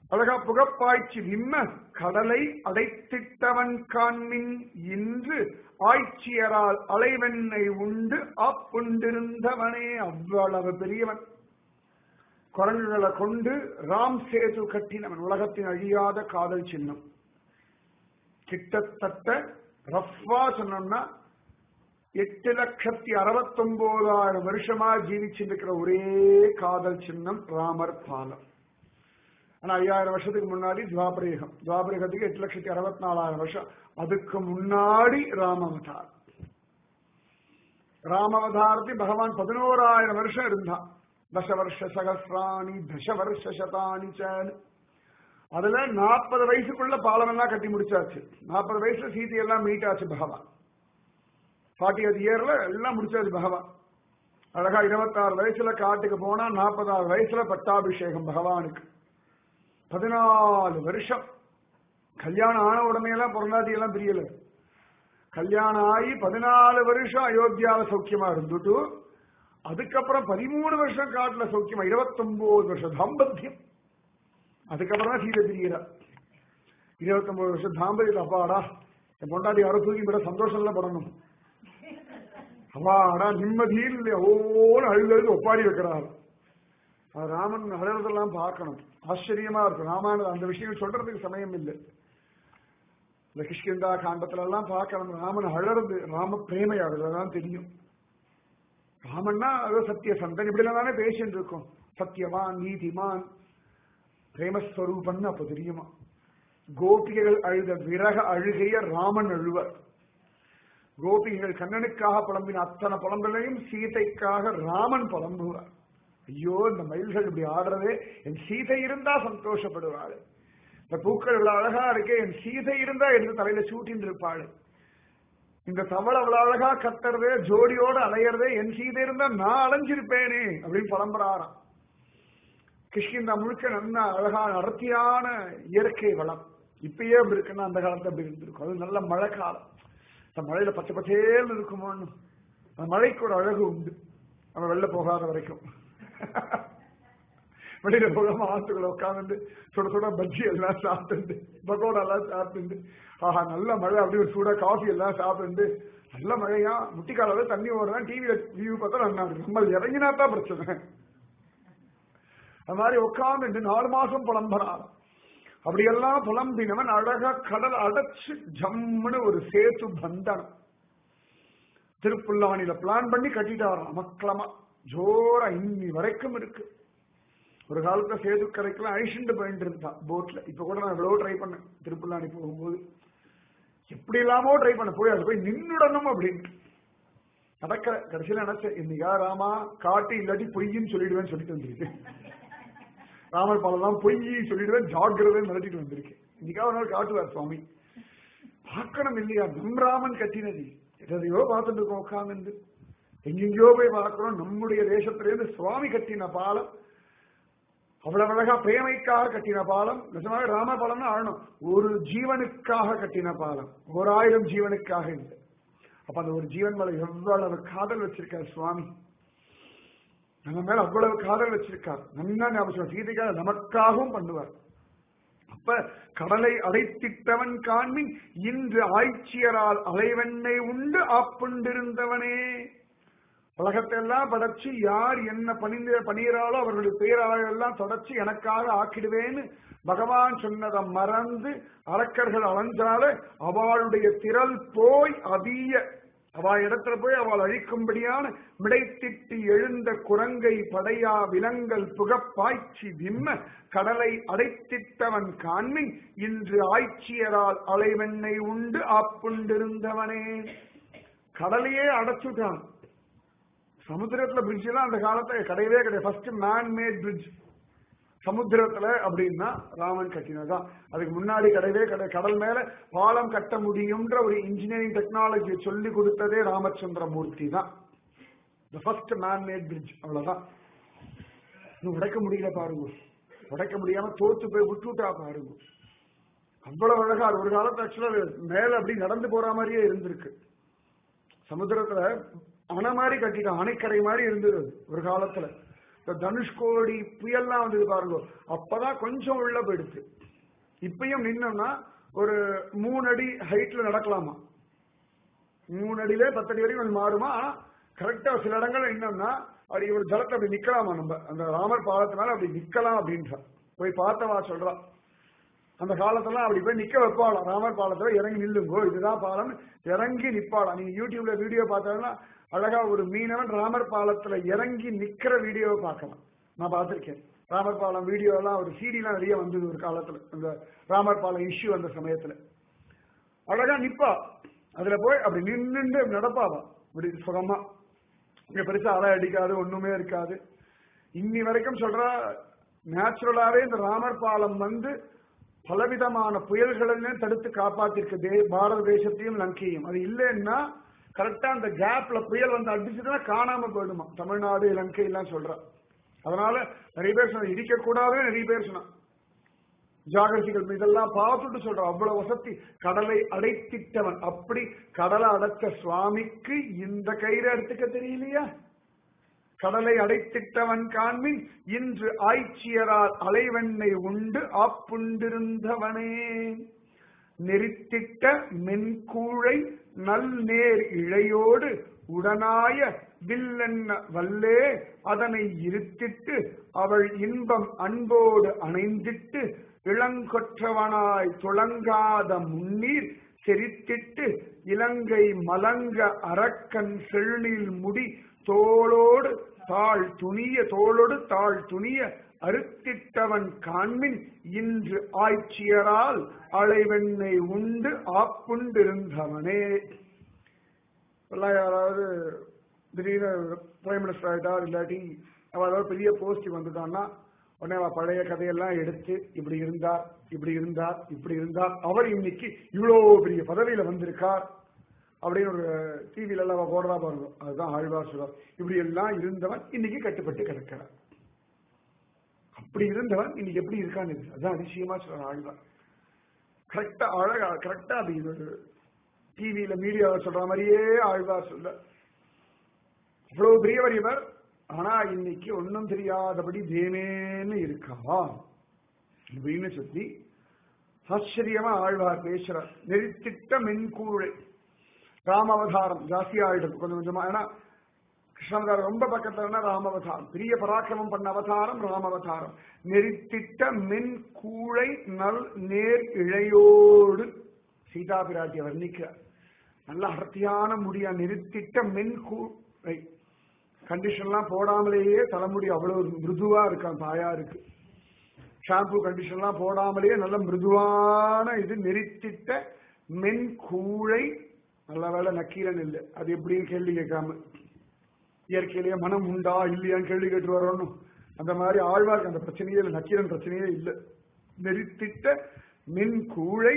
அழகா புகப்பாய்ச்சி விம்ம கடலை அடைத்திட்டவன் காண்மின் இன்று ஆய்ச்சியரால் அலைவெண்ணை உண்டு ஆப்புண்டிருந்தவனே அவ்வளவு பெரியவன் குரங்குகளை கொண்டு ராம் சேது கட்டினவன் உலகத்தின் அழியாத காதல் சின்னம் கிட்டத்தட்ட ரஃபா சொன்னோம்னா எட்டு லட்சத்தி அறுபத்தொன்பதாயிரம் வருஷமா ஜீவிச்சிருக்கிற ஒரே காதல் சின்னம் ராமர் பாலம் ஆனா ஐயாயிரம் வருஷத்துக்கு முன்னாடி துவாபரேகம் துவாபரேகத்துக்கு எட்டு லட்சத்தி அறுபத்தி நாலாயிரம் வருஷம் அதுக்கு முன்னாடி ராமவதார் ராமவதாரத்தை பகவான் பதினோராயிரம் வருஷம் இருந்தான் தச வருஷ சகசிராணி தச வருஷ சதானி அதுல நாற்பது வயசுக்குள்ள பாலம் எல்லாம் கட்டி முடிச்சாச்சு நாற்பது வயசுல சீதையெல்லாம் மீட் ஆச்சு பகவான் ஃபார்ட்டி எய்த் இயர்ல எல்லாம் முடிச்சாச்சு பகவான் அழகா இருபத்தாறு வயசுல காட்டுக்கு போனா நாற்பதாறு வயசுல பட்டாபிஷேகம் பகவானுக்கு பதினாலு வருஷம் கல்யாணம் ஆன உடனே எல்லாம் பொருளாதாரி எல்லாம் பிரியல கல்யாணம் ஆகி பதினாலு வருஷம் அயோத்தியால சௌக்கியமா இருந்துட்டு அதுக்கப்புறம் பதிமூணு வருஷம் காட்டுல சௌக்கியமா இருபத்தொன்பது வருஷம் தாம்பத்தியம் அதுக்கப்புறம் தான் சீதை பிரியறா இருபத்தொன்பது வருஷம் தாம்பத்தியம் அப்பாடா என் பொண்டாட்டி யாரோ தூக்கி விட சந்தோஷம்ல படணும் அப்பாடா நிம்மதியில் ஓன்னு அழுது அழுது ஒப்பாரி வைக்கிறார் அது ராமன் அழறதெல்லாம் பார்க்கணும் ஆச்சரியமா இருக்கும் ராமாயணம் அந்த விஷயம் சொல்றதுக்கு சமயம் இல்லை இந்த கிஷ்கிந்தா காண்டத்துல எல்லாம் பார்க்கணும் ராமன் அழறது ராம பிரேமை அதுலதான் தெரியும் ராமன்னா அது சத்திய சந்தன் இப்படி தானே பேசிட்டு இருக்கோம் சத்தியவான் நீதிமான் பிரேமஸ்வரூபன் அப்ப தெரியுமா கோபிகைகள் அழுத விரக அழுகைய ராமன் அழுவர் கோபிகைகள் கண்ணனுக்காக புலம்பின அத்தனை புலம்பலையும் சீதைக்காக ராமன் புலம்புவார் ஐயோ இந்த மயில்கள் இப்படி ஆடுறதே என் சீதை இருந்தா சந்தோஷப்படுவாள் இந்த பூக்கள் இவ்வளவு அழகா இருக்கே என் சீதை இருந்தா என்று தலையில சூட்டின்னு இருப்பாள் இந்த தவளை அவ்வளவு அழகா கத்துறதே ஜோடியோட அலையறதே என் சீதை இருந்தா நான் அலைஞ்சிருப்பேனே அப்படின்னு புலம்புறாராம் கிஷ்கிந்தா முழுக்க நல்ல அழகான அடர்த்தியான இயற்கை வளம் இப்பயே அப்படி இருக்குன்னா அந்த காலத்துல அப்படி இருந்திருக்கும் அது நல்ல மழை காலம் இந்த மழையில பச்சை பச்சேன்னு இருக்குமோன்னு அந்த மழைக்கு ஒரு அழகு உண்டு நம்ம வெளில போகாத வரைக்கும் வெளியில போகாம ஆத்துக்குள்ள உட்காந்து சுட சுட பஜ்ஜி எல்லாம் சாப்பிட்டு பகோடா எல்லாம் சாப்பிட்டு ஆஹா நல்ல மழை அப்படி ஒரு சூடா காஃபி எல்லாம் சாப்பிட்டு நல்ல மழையா முட்டிக்கால தண்ணி ஓடுறேன் டிவியில வியூ பார்த்தா நல்லா இருக்கு நம்ம இறங்கினா தான் பிரச்சனை அது மாதிரி உட்கார்ந்து நாலு மாசம் புலம்புறான் அப்படியெல்லாம் புலம்பினவன் அழகா கடல் அடைச்சு ஜம்முன்னு ஒரு சேத்து பந்தனம் திருப்புல்லானில பிளான் பண்ணி கட்டிட்டாராம் மக்களமா ஜோரா இன்னி வரைக்கும் இருக்கு ஒரு காலத்துல சேது கரைக்கெல்லாம் அழிச்சுட்டு போயிட்டு இருந்தான் போட்ல இப்ப கூட நான் எவ்வளவு ட்ரை பண்ணேன் திருப்புல்லானி போகும்போது எப்படி இல்லாமோ ட்ரை பண்ண போய் அது போய் நின்னுடணும் அப்படின்னு நடக்கிற கடைசியில நினைச்சேன் இன்னைக்கா ராமா காட்டு இல்லாட்டி பொய்ன்னு சொல்லிடுவேன்னு சொல்லிட்டு வந்திருக்கேன் ராமர் பாலெல்லாம் பொய் சொல்லிடுவேன் ஜாகிரதை மிரட்டிட்டு வந்திருக்கேன் இன்னைக்கா ஒரு நாள் காட்டுவார் சுவாமி பார்க்கணும் இல்லையா நம் ராமன் கட்டினது எதையோ பார்த்துட்டு இருக்கோம் உட்கார்ந்து எங்கெங்கயோ போய் பார்க்கிறோம் நம்முடைய தேசத்திலேருந்து சுவாமி கட்டின பாலம் அவ்வளவு அழகா பிரேமைக்காக கட்டின பாலம் நிஜமாக ராம பாலம்னு ஆழணும் ஒரு ஜீவனுக்காக கட்டின பாலம் ஒரு ஆயிரம் ஜீவனுக்காக இல்லை அப்ப அந்த ஒரு ஜீவன் மேல எவ்வளவு காதல் வச்சிருக்கார் சுவாமி நம்ம மேல அவ்வளவு காதல் வச்சிருக்கார் நல்லா ஞாபகம் சீதைக்காக நமக்காகவும் பண்ணுவார் அப்ப கடலை அடைத்திட்டவன் காண்மின் இன்று ஆய்ச்சியரால் அலைவெண்ணை உண்டு ஆப்புண்டிருந்தவனே உலகத்தை எல்லாம் படைச்சு யார் என்ன பணிந்து பணிகிறாளோ அவர்களுடைய பெயரெல்லாம் தொடர்ச்சி எனக்காக ஆக்கிடுவேன்னு பகவான் சொன்னதை மறந்து அரக்கர்கள் அலைஞ்சால அவளுடைய திரள் போய் அதிய அவ இடத்துல போய் அவள் அழிக்கும்படியான மிடைத்திட்டு எழுந்த குரங்கை படையா விலங்கல் புகப்பாய்ச்சி விம்ம கடலை அடைத்திட்டவன் காண்மின் இன்று ஆய்ச்சியரால் அலைவெண்ணை உண்டு ஆப்புண்டிருந்தவனே கடலையே அடைச்சுட்டான் சமுத்திரத்துல பிரிட்ஜ் எல்லாம் அந்த காலத்துல கிடையவே கிடையாது ஃபர்ஸ்ட் மேன் மேட் பிரிட்ஜ் சமுத்திரத்துல அப்படின்னா ராமன் கட்டினதுதான் அதுக்கு முன்னாடி கிடையவே கிடையாது கடல் மேல பாலம் கட்ட முடியும்ன்ற ஒரு இன்ஜினியரிங் டெக்னாலஜியை சொல்லி கொடுத்ததே ராமச்சந்திர மூர்த்தி தான் the first man made bridge அவ்வளவுதான் இது உடைக்க முடியல பாருங்க உடைக்க முடியாம தோத்து போய் விட்டுட்டா பாருங்க அவ்வளவு அழகா ஒரு காலத்துல ஆக்சுவலா மேல அப்படி நடந்து போற மாதிரியே இருந்திருக்கு சமுத்திரத்துல அணை மாதிரி கட்டிட்டான் அணைக்கரை மாதிரி இருந்தது ஒரு காலத்துல இந்த தனுஷ்கோடி புயல்லாம் வந்தது பாருங்க அப்பதான் கொஞ்சம் உள்ள போயிடுச்சு இப்பயும் நின்னோம்னா ஒரு மூணு அடி ஹைட்ல நடக்கலாமா மூணு அடியிலே பத்து அடி வரைக்கும் கொஞ்சம் மாறுமா ஆனா கரெக்டா சில இடங்கள்ல என்னன்னா அப்படி ஒரு ஜலத்தை அப்படி நிக்கலாமா நம்ம அந்த ராமர் பாலத்து மேல அப்படி நிக்கலாம் அப்படின்றா போய் பார்த்தவா சொல்றா அந்த காலத்துல அப்படி போய் நிக்க வைப்பாளாம் ராமர் பாலத்துல இறங்கி நில்லுங்கோ இதுதான் பாலம் இறங்கி நிப்பாளாம் நீங்க யூடியூப்ல வீடியோ பார்த்தோம்னா அழகா ஒரு மீனவன் ராமர் பாலத்துல இறங்கி நிக்கிற வீடியோவை பார்க்கலாம் நான் பார்த்திருக்கேன் ராமர் பாலம் வீடியோ எல்லாம் ஒரு சிடி எல்லாம் நிறைய வந்தது ஒரு காலத்துல அந்த ராமர் பாலம் இஷ்யூ அந்த சமயத்துல அழகா நிப்பா அதுல போய் அப்படி நின்னுண்டு நடப்பாவா அப்படி சுகமா இங்க பெருசா அலை அடிக்காது ஒண்ணுமே இருக்காது இன்னி வரைக்கும் சொல்றா நேச்சுரலாவே இந்த ராமர் பாலம் வந்து பலவிதமான புயல்களையும் தடுத்து காப்பாத்திருக்கு தே பாரத தேசத்தையும் லங்கையும் அது இல்லைன்னா கரெக்டா அந்த கேப்ல புயல் வந்து அடிச்சுட்டுனா காணாம போயிடுமா தமிழ்நாடு இலங்கை எல்லாம் சொல்றா அதனால நிறைய பேர் சொன்ன இடிக்க கூடாதுன்னு நிறைய பேர் சொன்னா ஜாகிரசிகள் இதெல்லாம் பார்த்துட்டு சொல்றோம் அவ்வளவு வசதி கடலை அடைத்திட்டவன் அப்படி கடலை அடைத்த சுவாமிக்கு இந்த கயிறு எடுத்துக்க தெரியலையா கடலை அடைத்திட்டவன் காண்பின் இன்று ஆய்ச்சியரால் அலைவெண்ணை உண்டு ஆப்புண்டிருந்தவனே நெறித்திட்ட மென்கூழை நல் நேர் இழையோடு உடனாய வில்லென்ன வல்லே அதனை இருத்திட்டு அவள் இன்பம் அன்போடு அணைந்திட்டு இளங்கொற்றவனாய் துளங்காத முன்னீர் செரித்திட்டு இலங்கை மலங்க அரக்கன் செழுநீல் முடி தோளோடு தாழ் துணிய தோளோடு தாழ் துணிய அறுத்திட்டவன் காண்மின் இன்று ஆய்ச்சியரால் அலைவெண்ணை உண்டு ஆப்புண்டிருந்தவனே இப்பெல்லாம் யாராவது திடீர்னு பிரைம் மினிஸ்டர் ஆயிட்டார் இல்லாட்டி அவ ஏதாவது பெரிய போஸ்ட் வந்துட்டான்னா உடனே அவ பழைய கதையெல்லாம் எடுத்து இப்படி இருந்தார் இப்படி இருந்தார் இப்படி இருந்தார் அவர் இன்னைக்கு இவ்வளோ பெரிய பதவியில வந்திருக்கார் அப்படின்னு ஒரு டிவில எல்லாம் அவ போடுறா பாருங்க அதுதான் ஆழ்வார் சொல்றார் இப்படி எல்லாம் இருந்தவன் இன்னைக்கு கட்டுப்பட்டு கிடக்கிறார் அப்படி இருந்தவன் இன்னைக்கு எப்படி இருக்கான்னு இருக்கு. அதான் அதிசயமா சொல்ற ஆழ்வார் கரெக்டா அழகா கரெக்டா அது இது ஒரு டிவியில மீடியாவை சொல்ற மாதிரியே ஆழ்வார் சொல்ல இவ்வளவு பெரியவர் இவர் ஆனா இன்னைக்கு ஒன்னும் தெரியாதபடி தேமேன்னு இருக்கா அப்படின்னு சொல்லி ஆச்சரியமா ஆழ்வார் பேசுறார் நெறித்திட்ட மென்கூழை ராமாவதாரம் ஜாஸ்தியா ஆயிடுது கொஞ்சம் கொஞ்சமா ஏன்னா கிருஷ்ணாவதாரம் ரொம்ப பக்கத்துல ராமாவதாரம் பெரிய பராக்கிரமம் பண்ண அவதாரம் ராமாவதாரம் நெறித்திட்ட மென் கூழை நல் நேர் இழையோடு சீதா பிராட்டியை வர்ணிக்கிறார் நல்ல அடர்த்தியான முடியா நிறுத்திட்ட மென் கூழை கண்டிஷன்லாம் போடாமலேயே தலைமுடி அவ்வளவு மிருதுவா இருக்கான் தாயாருக்கு ஷாம்பு கண்டிஷன்லாம் போடாமலேயே நல்ல மிருதுவான இது நெறித்திட்ட மென் கூழை நல்ல வேலை நக்கீரன் இல்லை அது எப்படின்னு கேள்வி கேட்காம இயற்கையிலேயே மனம் உண்டா இல்லையான்னு கேள்வி கேட்டு வரணும் அந்த மாதிரி ஆழ்வார்க்கு அந்த பிரச்சனையே இல்லை நக்கீரன் பிரச்சனையே இல்லை நெறித்திட்ட மின் கூழை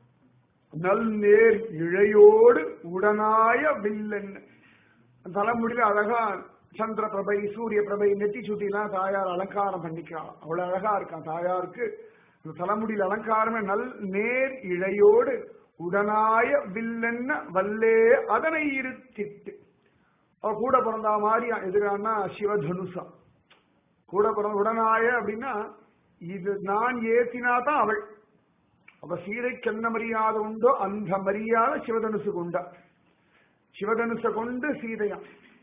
நல் நேர் இழையோடு உடனாய வில்லன் தலைமுடியில அழகா சந்திர பிரபை சூரிய பிரபை நெத்தி சுட்டிலாம் தாயார் அலங்காரம் பண்ணிக்கிறாள் அவ்வளவு அழகா இருக்கான் தாயாருக்கு அந்த தலைமுடியில் அலங்காரமே நல் நேர் இழையோடு உடனாய வில்லென்ன வல்லே அதனை இருத்திட்டு அவ கூட பிறந்தா மாதிரி எதிரானா சிவதனுசா கூட பிறந்த உடனாய அப்படின்னா இது நான் ஏத்தினா தான் அவள் அப்ப சீதைக்கு என்ன மரியாதை உண்டோ அந்த மரியாதை சிவதனுசுக்கு உண்டா சிவதனுச கொண்டு சீதையா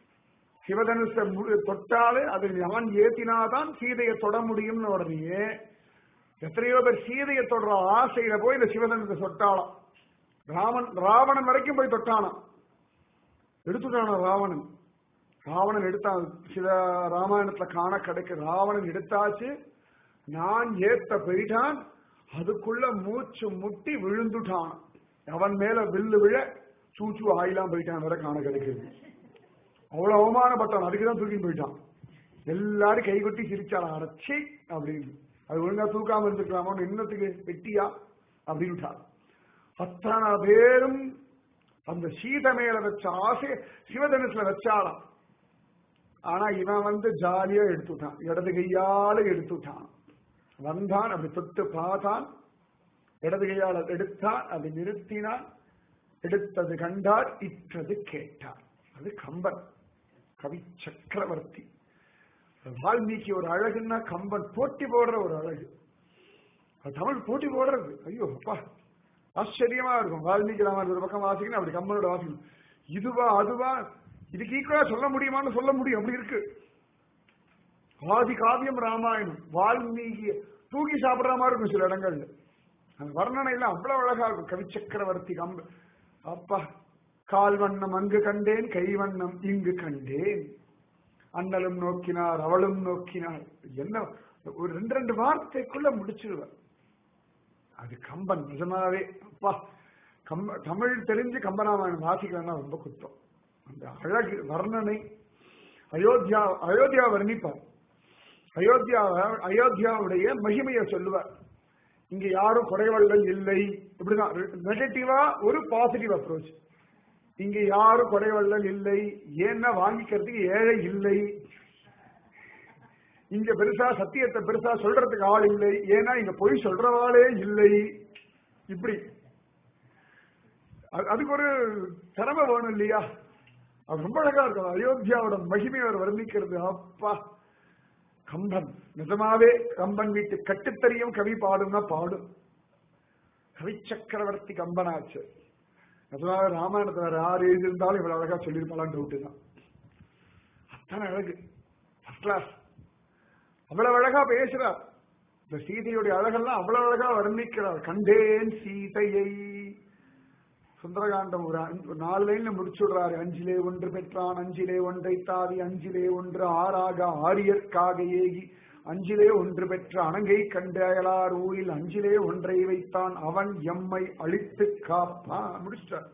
சிவதனுச மு- தொட்டாலே அது நான் ஏத்தினாதான் சீதையை தொட முடியும்னு உடனே எத்தனையோ பேர் சீதையை தொடர ஆசையில போய் இந்த சிவதனுச தொட்டாளாம் ராமன் ராவணன் வரைக்கும் போய் தொட்டானாம் எடுத்துட்டானா ராவணன் ராவணன் எடுத்தான் சில ராமாயணத்துல காண கிடைக்கு ராவணன் எடுத்தாச்சு நான் ஏத்த போயிட்டான் அதுக்குள்ள மூச்சு முட்டி விழுந்துட்டான் அவன் மேல வில்லு விழ சூச்சு ஆயிலாம் போயிட்டான் வரை காண கிடைக்குது அவ்வளவு அவமானப்பட்டான் அதுக்குதான் தூக்கி போயிட்டான் எல்லாரும் கைகொட்டி சிரிச்சான் அரைச்சி அப்படின்னு அது ஒழுங்கா தூக்காம இருந்துக்கலாமோ என்னத்துக்கு வெட்டியா அப்படின்னு அத்தனை பேரும் அந்த சீத மேல வச்ச ஆசை சிவதனுசுல வச்சாலாம் ஆனா இவன் வந்து ஜாலியா எடுத்துட்டான் இடது கையால எடுத்துட்டான் வந்தான் அப்படி தொட்டு பார்த்தான் இடது கையால எடுத்தான் அதை நிறுத்தினான் எடுத்தது கண்டார் இற்றது கேட்டார் அது கம்பன் கவி சக்கரவர்த்தி வால்மீகி ஒரு அழகுன்னா கம்பன் போட்டி போடுற ஒரு அழகு அது தமிழ் போட்டி போடுறது ஐயோ அப்பா ஆச்சரியமா இருக்கும் வால்மீகி ராமன் ஒரு பக்கம் வாசிக்கணும் அப்படி கம்பனோட வாசிக்கணும் இதுவா அதுவா இதுக்கு ஈக்குவலா சொல்ல முடியுமான்னு சொல்ல முடியும் அப்படி இருக்கு ஆதி காவியம் ராமாயணம் வால்மீகி தூக்கி சாப்பிடுற மாதிரி இருக்கும் சில இடங்கள்ல அந்த வர்ணனை எல்லாம் அவ்வளவு அழகா இருக்கும் கவி சக்கரவர்த்தி கம்ப அப்பா கால் வண்ணம் அங்கு கண்டேன் கை வண்ணம் இங்கு கண்டேன் அண்ணலும் நோக்கினார் அவளும் நோக்கினார் என்ன ஒரு ரெண்டு ரெண்டு வார்த்தைக்குள்ள முடிச்சிருவார் அது கம்பன் நிஜமாவே அப்பா கம்ப தமிழ் தெரிஞ்சு கம்பராமாயணம் வாசிக்கலன்னா ரொம்ப குத்தம் அந்த அழகு வர்ணனை அயோத்தியா அயோத்தியா வர்ணிப்பார் அயோத்தியா அயோத்தியாவுடைய மகிமையை சொல்லுவார் இங்க யாரும் குறைவள்ளல் இல்லை இப்படிதான் நெகட்டிவா ஒரு பாசிட்டிவ் அப்ரோச் இங்க யாரும் குறைவள்ளல் இல்லை ஏன்னா வாங்கிக்கிறதுக்கு ஏழை இல்லை இங்க பெருசா சத்தியத்தை பெருசா சொல்றதுக்கு ஆள் இல்லை ஏன்னா இங்க பொய் சொல்றவாளே இல்லை இப்படி அது- அதுக்கு ஒரு திறமை வேணும் இல்லையா அது ரொம்ப அழகா இருக்கும் அயோத்தியாவோட மகிமை அவர் வர்ணிக்கிறது அப்பா கம்பன் நிஜமாவே கம்பன் வீட்டு கட்டுத்தறியும் கவி பாடும்னா பாடும் கவி சக்கரவர்த்தி கம்பனாச்சு நிஜமாவே ராமாயணத்தை வேற யார் எழுதியிருந்தாலும் இவ்வளவு அழகா சொல்லியிருப்பாளான்னு டவுட்டு தான் அத்தனை அழகு ஃபர்ஸ்ட் கிளாஸ் அவ்வளவு அழகா பேசுறார் இந்த சீதையுடைய அழகெல்லாம் அவ்வளவு அழகா வர்ணிக்கிறார் கண்டேன் சீதையை சுந்தரகாண்டம் ஒரு அஞ்சு- ஒரு நாலு லைன்ல முடிச்சு விடுறாரு அஞ்சிலே ஒன்று பெற்றான் அஞ்சிலே ஒன்றை தாவி அஞ்சிலே ஒன்று ஆறாக ஆரியற்காக ஏகி அஞ்சிலே ஒன்று பெற்ற அணங்கை கண்டு அயலார் ஊரில் அஞ்சிலே ஒன்றை வைத்தான் அவன் எம்மை அழித்து காப்பான் முடிச்சிட்டார்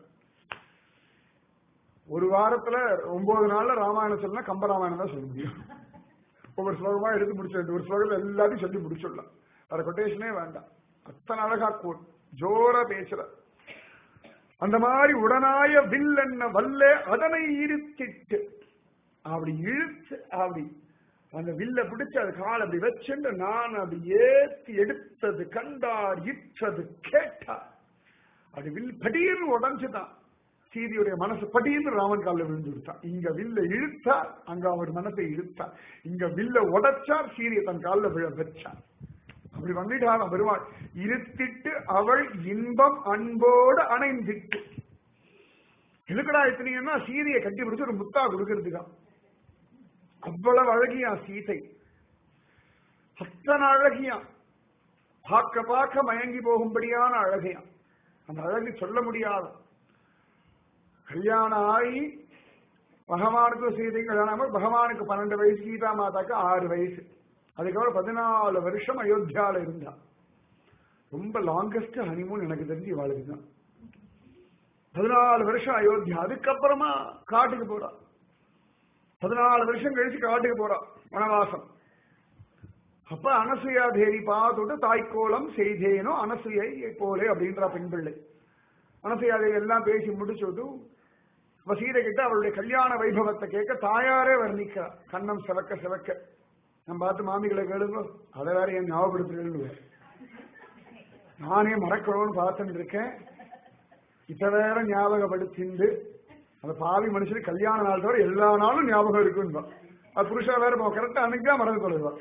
ஒரு வாரத்துல ஒன்பது நாள்ல ராமாயணம் சொன்னா கம்பராமாயணம் தான் சொல்ல முடியும் ஒவ்வொரு ஸ்லோகமா எடுத்து முடிச்சு ஒரு ஸ்லோகத்துல எல்லாத்தையும் சொல்லி முடிச்சிடலாம் வேற கொட்டேஷனே வேண்டாம் அத்தனை அழகா கூ ஜோரா பேசுற அந்த மாதிரி உடனாய வில் என்ன வல்ல அதனை இழுத்திட்டு அப்படி இழுத்து அப்படி அந்த வில்ல பிடிச்சு அது கால் அப்படி வச்சுட்டு நான் அப்படி ஏத்தி எடுத்தது கண்டார் இற்றது கேட்டார் அது வில் படீர்னு உடஞ்சுதான் சீதையுடைய மனசு படீர்னு ராமன் காலில் விழுந்து விட்டான் இங்க வில்ல இழுத்தார் அங்க அவர் மனசை இழுத்தார் இங்க வில்ல உடைச்சார் சீதையை தன் காலில் விழ வச்சார் அப்படி வந்துட்டான் பெருமாள் இருத்திட்டு அவள் இன்பம் அன்போடு அணைந்திட்டு எதுக்கடா எத்தனைன்னா சீதையை கட்டி பிடிச்சு ஒரு முத்தா கொடுக்கறதுதான் அவ்வளவு அழகியா சீதை அத்தனை அழகியா பார்க்க பார்க்க மயங்கி போகும்படியான அழகியா அந்த அழகு சொல்ல முடியாது கல்யாணம் ஆகி பகவானுக்கும் சீதை கல்யாணம் ஆகி பகவானுக்கு பன்னெண்டு வயசு கீதா மாதாக்கு ஆறு வயசு அதுக்கப்புறம் பதினாலு வருஷம் அயோத்தியால இருந்தா ரொம்ப லாங்கஸ்ட் ஹனிமூன் எனக்கு தெரிஞ்சு இவாளுக்கு தான் பதினாலு வருஷம் அயோத்தியா அதுக்கப்புறமா காட்டுக்கு போறா பதினாலு வருஷம் கழிச்சு காட்டுக்கு போறா வனவாசம் அப்ப அனசுயா தேவி பார்த்துட்டு தாய்க்கோலம் செய்தேனோ அனசுயை போலே அப்படின்ற பெண் பிள்ளை அனசுயா தேவி எல்லாம் பேசி முடிச்சுட்டு அப்ப சீதை கிட்ட அவளுடைய கல்யாண வைபவத்தை கேட்க தாயாரே வர்ணிக்கிறா கண்ணம் சிவக்க சிவக்க நம்ம பார்த்து மாமிகளை கேளுங்க அதை வேற என் ஞாபகப்படுத்துறேன்னு நானே மறக்கணும்னு பார்த்துட்டு இருக்கேன் இத வேற ஞாபகப்படுத்திண்டு அந்த பாவி மனுஷனுக்கு கல்யாண நாள் தவிர எல்லா நாளும் ஞாபகம் இருக்குன்னு அது புருஷா வேற கரெக்டா அன்னைக்கு தான் மறந்து கொள்ளுவா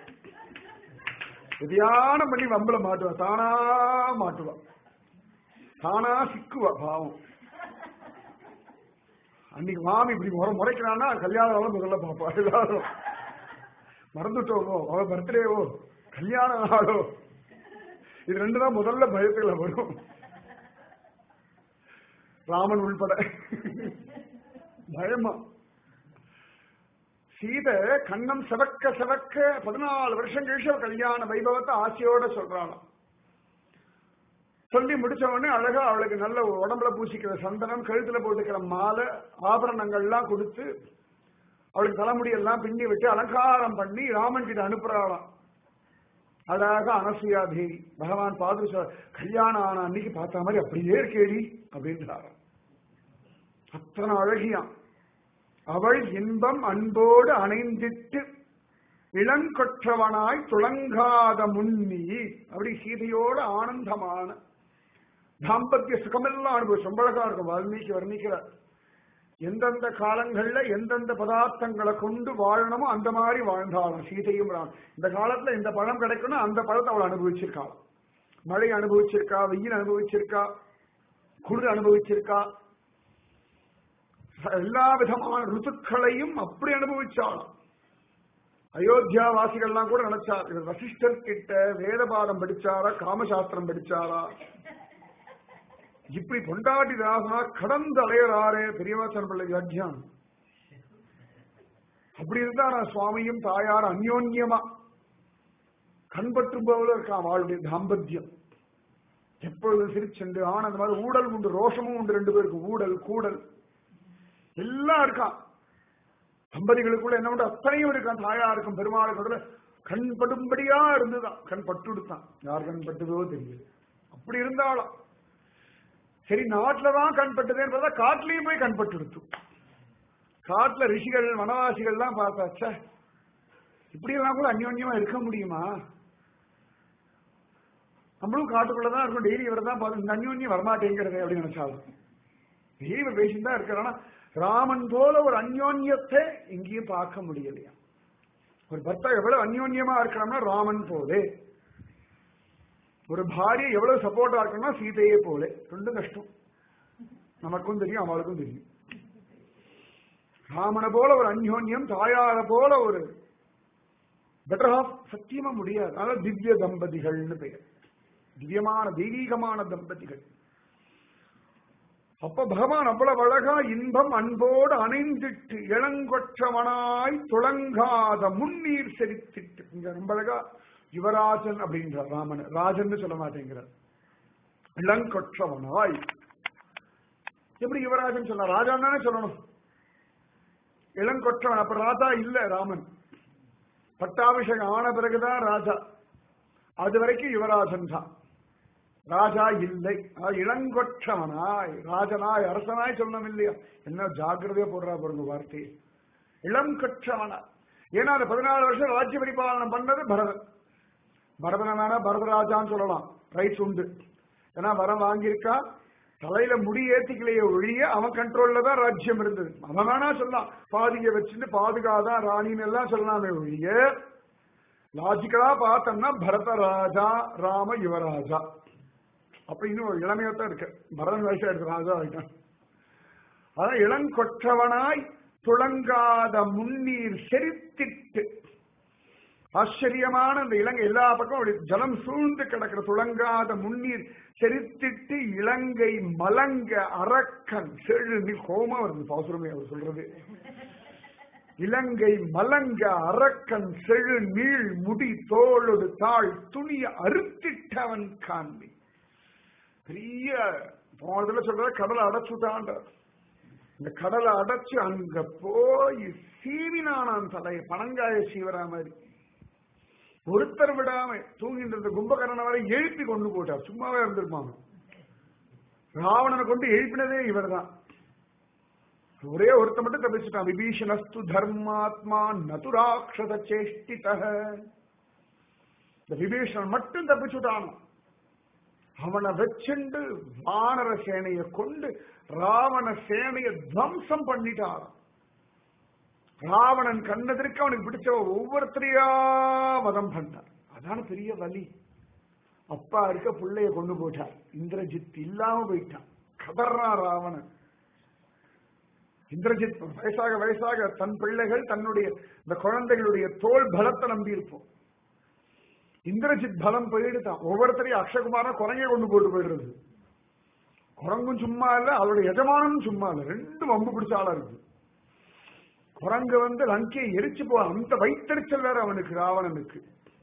தியானம் பண்ணி வம்பல மாட்டுவா தானா மாட்டுவா தானா சிக்குவா பாவம் அன்னைக்கு மாமி இப்படி முறை முறைக்கிறான்னா கல்யாண நாளும் முதல்ல பாப்பா எல்லாரும் மறந்துட்டோமோ அவ பர்த்டேவோ கல்யாண நாளோ இது ரெண்டு தான் முதல்ல பயத்துல வரும் ராமன் உள்பட பயமா சீதை கண்ணம் செவக்க செவக்க பதினாலு வருஷம் கழிச்சு அவ கல்யாண வைபவத்தை ஆசையோட சொல்றாளாம் சொல்லி முடிச்ச உடனே அழகா அவளுக்கு நல்ல உடம்புல பூசிக்கிற சந்தனம் கழுத்துல போட்டுக்கிற மாலை ஆபரணங்கள்லாம் கொடுத்து அவளுக்கு தலைமுடி எல்லாம் பின்னி விட்டு அலங்காரம் பண்ணி ராமன் கிட்ட அனுப்புறாளாம் அழகா அனசுயா தேவி பகவான் பாது சொல் கல்யாணம் ஆன அன்னைக்கு பார்த்த மாதிரி அப்படியே இருக்கேடி அப்படின்றாராம் அத்தனை அழகியாம் அவள் இன்பம் அன்போடு அணைந்திட்டு இளங்கொற்றவனாய் துளங்காத முன்னி அப்படி சீதையோட ஆனந்தமான தாம்பத்திய சுகமெல்லாம் அனுபவம் ரொம்ப அழகா இருக்கும் வால்மீகி வர்ணிக்கிறார் எந்தெந்த காலங்கள்ல எந்தெந்த பதார்த்தங்களை கொண்டு வாழணுமோ அந்த மாதிரி வாழ்ந்தாலும் சீதையும் ராமன். இந்த காலத்துல இந்த பழம் கிடைக்கணும் அந்த பழத்தை அவள் அனுபவிச்சிருக்கா மழை அனுபவிச்சிருக்கா வெயில் அனுபவிச்சிருக்கா குளிர் அனுபவிச்சிருக்கா எல்லா விதமான ருத்துக்களையும் அப்படி அனுபவிச்சாலும் அயோத்தியா வாசிகள்லாம் கூட நினைச்சா இவர் வசிஷ்டர் கிட்ட வேதபாதம் படிச்சாரா காமசாஸ்திரம் படிச்சாரா இப்படி பொண்டாட்டி தாசனா கடந்து அலையறாரே பெரியவாசன் பிள்ளை வியாக்கியானம் அப்படி இருந்தா நான் சுவாமியும் தாயார் அந்யோன்யமா கண்பற்றும் போல இருக்கான் அவளுடைய தாம்பத்தியம் எப்பொழுது சிரிச்சென்று ஆனந்தமாக ஊடல் உண்டு ரோஷமும் உண்டு ரெண்டு பேருக்கு ஊடல் கூடல் எல்லாம் இருக்கான் தம்பதிகளுக்குள்ள என்ன உண்டு அத்தனையும் இருக்கான் தாயாருக்கும் பெருமாளுக்கும் கண் படும்படியா இருந்துதான் கண் பட்டுடுத்தான் யார் கண் பட்டுதோ தெரியல அப்படி இருந்தாலும் சரி நாட்டுல தான் கண் பட்டுதேன்னு பார்த்தா காட்டுலயும் போய் கண் பட்டுடுத்து காட்டுல ரிஷிகள் வனவாசிகள் எல்லாம் பார்த்தாச்சா இப்படி எல்லாம் கூட அந்யோன்யமா இருக்க முடியுமா நம்மளும் காட்டுக்குள்ளதான் இருக்கும் டெய்லி இவரை தான் பார்த்து இந்த அந்யோன்யம் வரமாட்டேங்கிறதே அப்படின்னு நினைச்சாலும் டெய்லி இவர் பேசிட்டு தான் இருக்கிறானா ராமன் போல ஒரு அந்யோன்யத்தை எங்கேயும் பார்க்க முடியலையா ஒரு பர்த்தா எவ்வளவு அந்யோன்யமா இருக்கணும்னா ராமன் போலே ஒரு பாரிய எவ்வளவு சப்போர்ட்டா இருக்கணும்னா சீதையே போல ரெண்டும் கஷ்டம் நமக்கும் தெரியும் அவளுக்கும் தெரியும் ராமனை போல ஒரு அந்யோன்யம் தாயார போல ஒரு பெட்டர் ஆஃப் சத்தியமா முடியாது அதனால திவ்ய தம்பதிகள்னு பெயர் திவ்யமான தெய்வீகமான தம்பதிகள் அப்ப பகவான் அவ்வளவு அழகா இன்பம் அன்போடு அணைந்திட்டு இளங்கொற்றவனாய் துளங்காத முன்னீர் செறித்திட்டு இங்க ரொம்ப அழகா யுவராஜன் அப்படின்றார் ராமன் ராஜன் சொல்ல மாட்டேங்கிறார் இளங்கொற்றவனாய் எப்படி யுவராஜன் சொல்ல ராஜான் தானே சொல்லணும் இளங்கொற்றவன் அப்ப ராஜா இல்ல ராமன் பட்டாபிஷேகம் ஆன பிறகுதான் ராஜா அது வரைக்கும் யுவராஜன் தான் ராஜா இல்லை இளங்கொற்றவனாய் ராஜனாய் அரசனாய் சொல்லணும் இல்லையா என்ன ஜாக்கிரதையா போடுறா பாருங்க வார்த்தை இளம் கொற்றவனா ஏன்னா அந்த பதினாலு வருஷம் ராஜ்ய பரிபாலனம் பண்ணது பரதன் பரதனான பரதராஜான்னு சொல்லலாம் ரைட்ஸ் உண்டு ஏன்னா வரம் வாங்கியிருக்கா தலையில முடி ஏத்திக்கலையே ஒழிய அவன் கண்ட்ரோல்ல தான் ராஜ்யம் இருந்தது அவன் வேணா சொல்லலாம் பாதிய வச்சுட்டு பாதுகாதான் ராணின்னு எல்லாம் சொல்லலாமே ஒழிய லாஜிக்கலா பார்த்தோம்னா பரதராஜா ராம யுவராஜா அப்ப இன்னும் ஒரு இளமையத்தான் இருக்கு பரதன் வயசா இருக்கு ராஜா ஆயிட்டான் அதான் இளங்கொற்றவனாய் துளங்காத முன்னீர் செரித்திட்டு ஆச்சரியமான இந்த இலங்கை எல்லா பக்கம் அப்படி ஜலம் சூழ்ந்து கிடக்கிற துளங்காத முன்னீர் செரித்திட்டு இலங்கை மலங்க அரக்கன் செழு நீ கோமா வருது பாசுரமே அவர் சொல்றது இலங்கை மலங்க அரக்கன் செழு நீள் முடி தோளொடு தாழ் துணிய அறுத்திட்டவன் காண்பி பெரிய போனதுல சொல்ற கடலை அடைச்சுட்டான்ற இந்த கடலை அடைச்சு அங்க போய் சீவினானான் தலையை பனங்காய சீவரா மாதிரி ஒருத்தர் விடாம தூங்கிட்டு இருந்த கும்பகரண வரை எழுப்பி கொண்டு போட்டார் சும்மாவே இருந்திருப்பாங்க ராவணனை கொண்டு எழுப்பினதே இவர்தான் ஒரே ஒருத்த மட்டும் தப்பிச்சுட்டான் விபீஷணஸ்து தர்மாத்மா நதுராட்சத சேஷ்டித இந்த விபீஷணன் மட்டும் தப்பிச்சுட்டான் அவனை வச்சுண்டு வானர சேனையை கொண்டு ராவண சேனையை துவம்சம் பண்ணிட்டான் ராவணன் கண்ணதற்கு அவனுக்கு பிடிச்ச ஒவ்வொருத்தரையா வதம் பண்ணார் அதான பெரிய வலி அப்பா இருக்க பிள்ளைய கொண்டு போயிட்டார் இந்திரஜித் இல்லாம போயிட்டான் கதர்றான் ராவணன் இந்திரஜித் வயசாக வயசாக தன் பிள்ளைகள் தன்னுடைய இந்த குழந்தைகளுடைய தோல் பலத்தை நம்பி இருப்போம் இந்திரஜித் பலம் போயிடுதான் ஒவ்வொருத்தரையும் அக்ஷகுமாரா குரங்கே கொண்டு போட்டு போயிடுறது குரங்கும் சும்மா இல்ல அவருடைய எஜமானும் சும்மா இல்ல ரெண்டு வம்பு பிடிச்ச ஆளா இருக்கு குரங்கு வந்து லங்கையை எரிச்சு போ அந்த வைத்தறிச்சல் வேற அவனுக்கு ராவணனுக்கு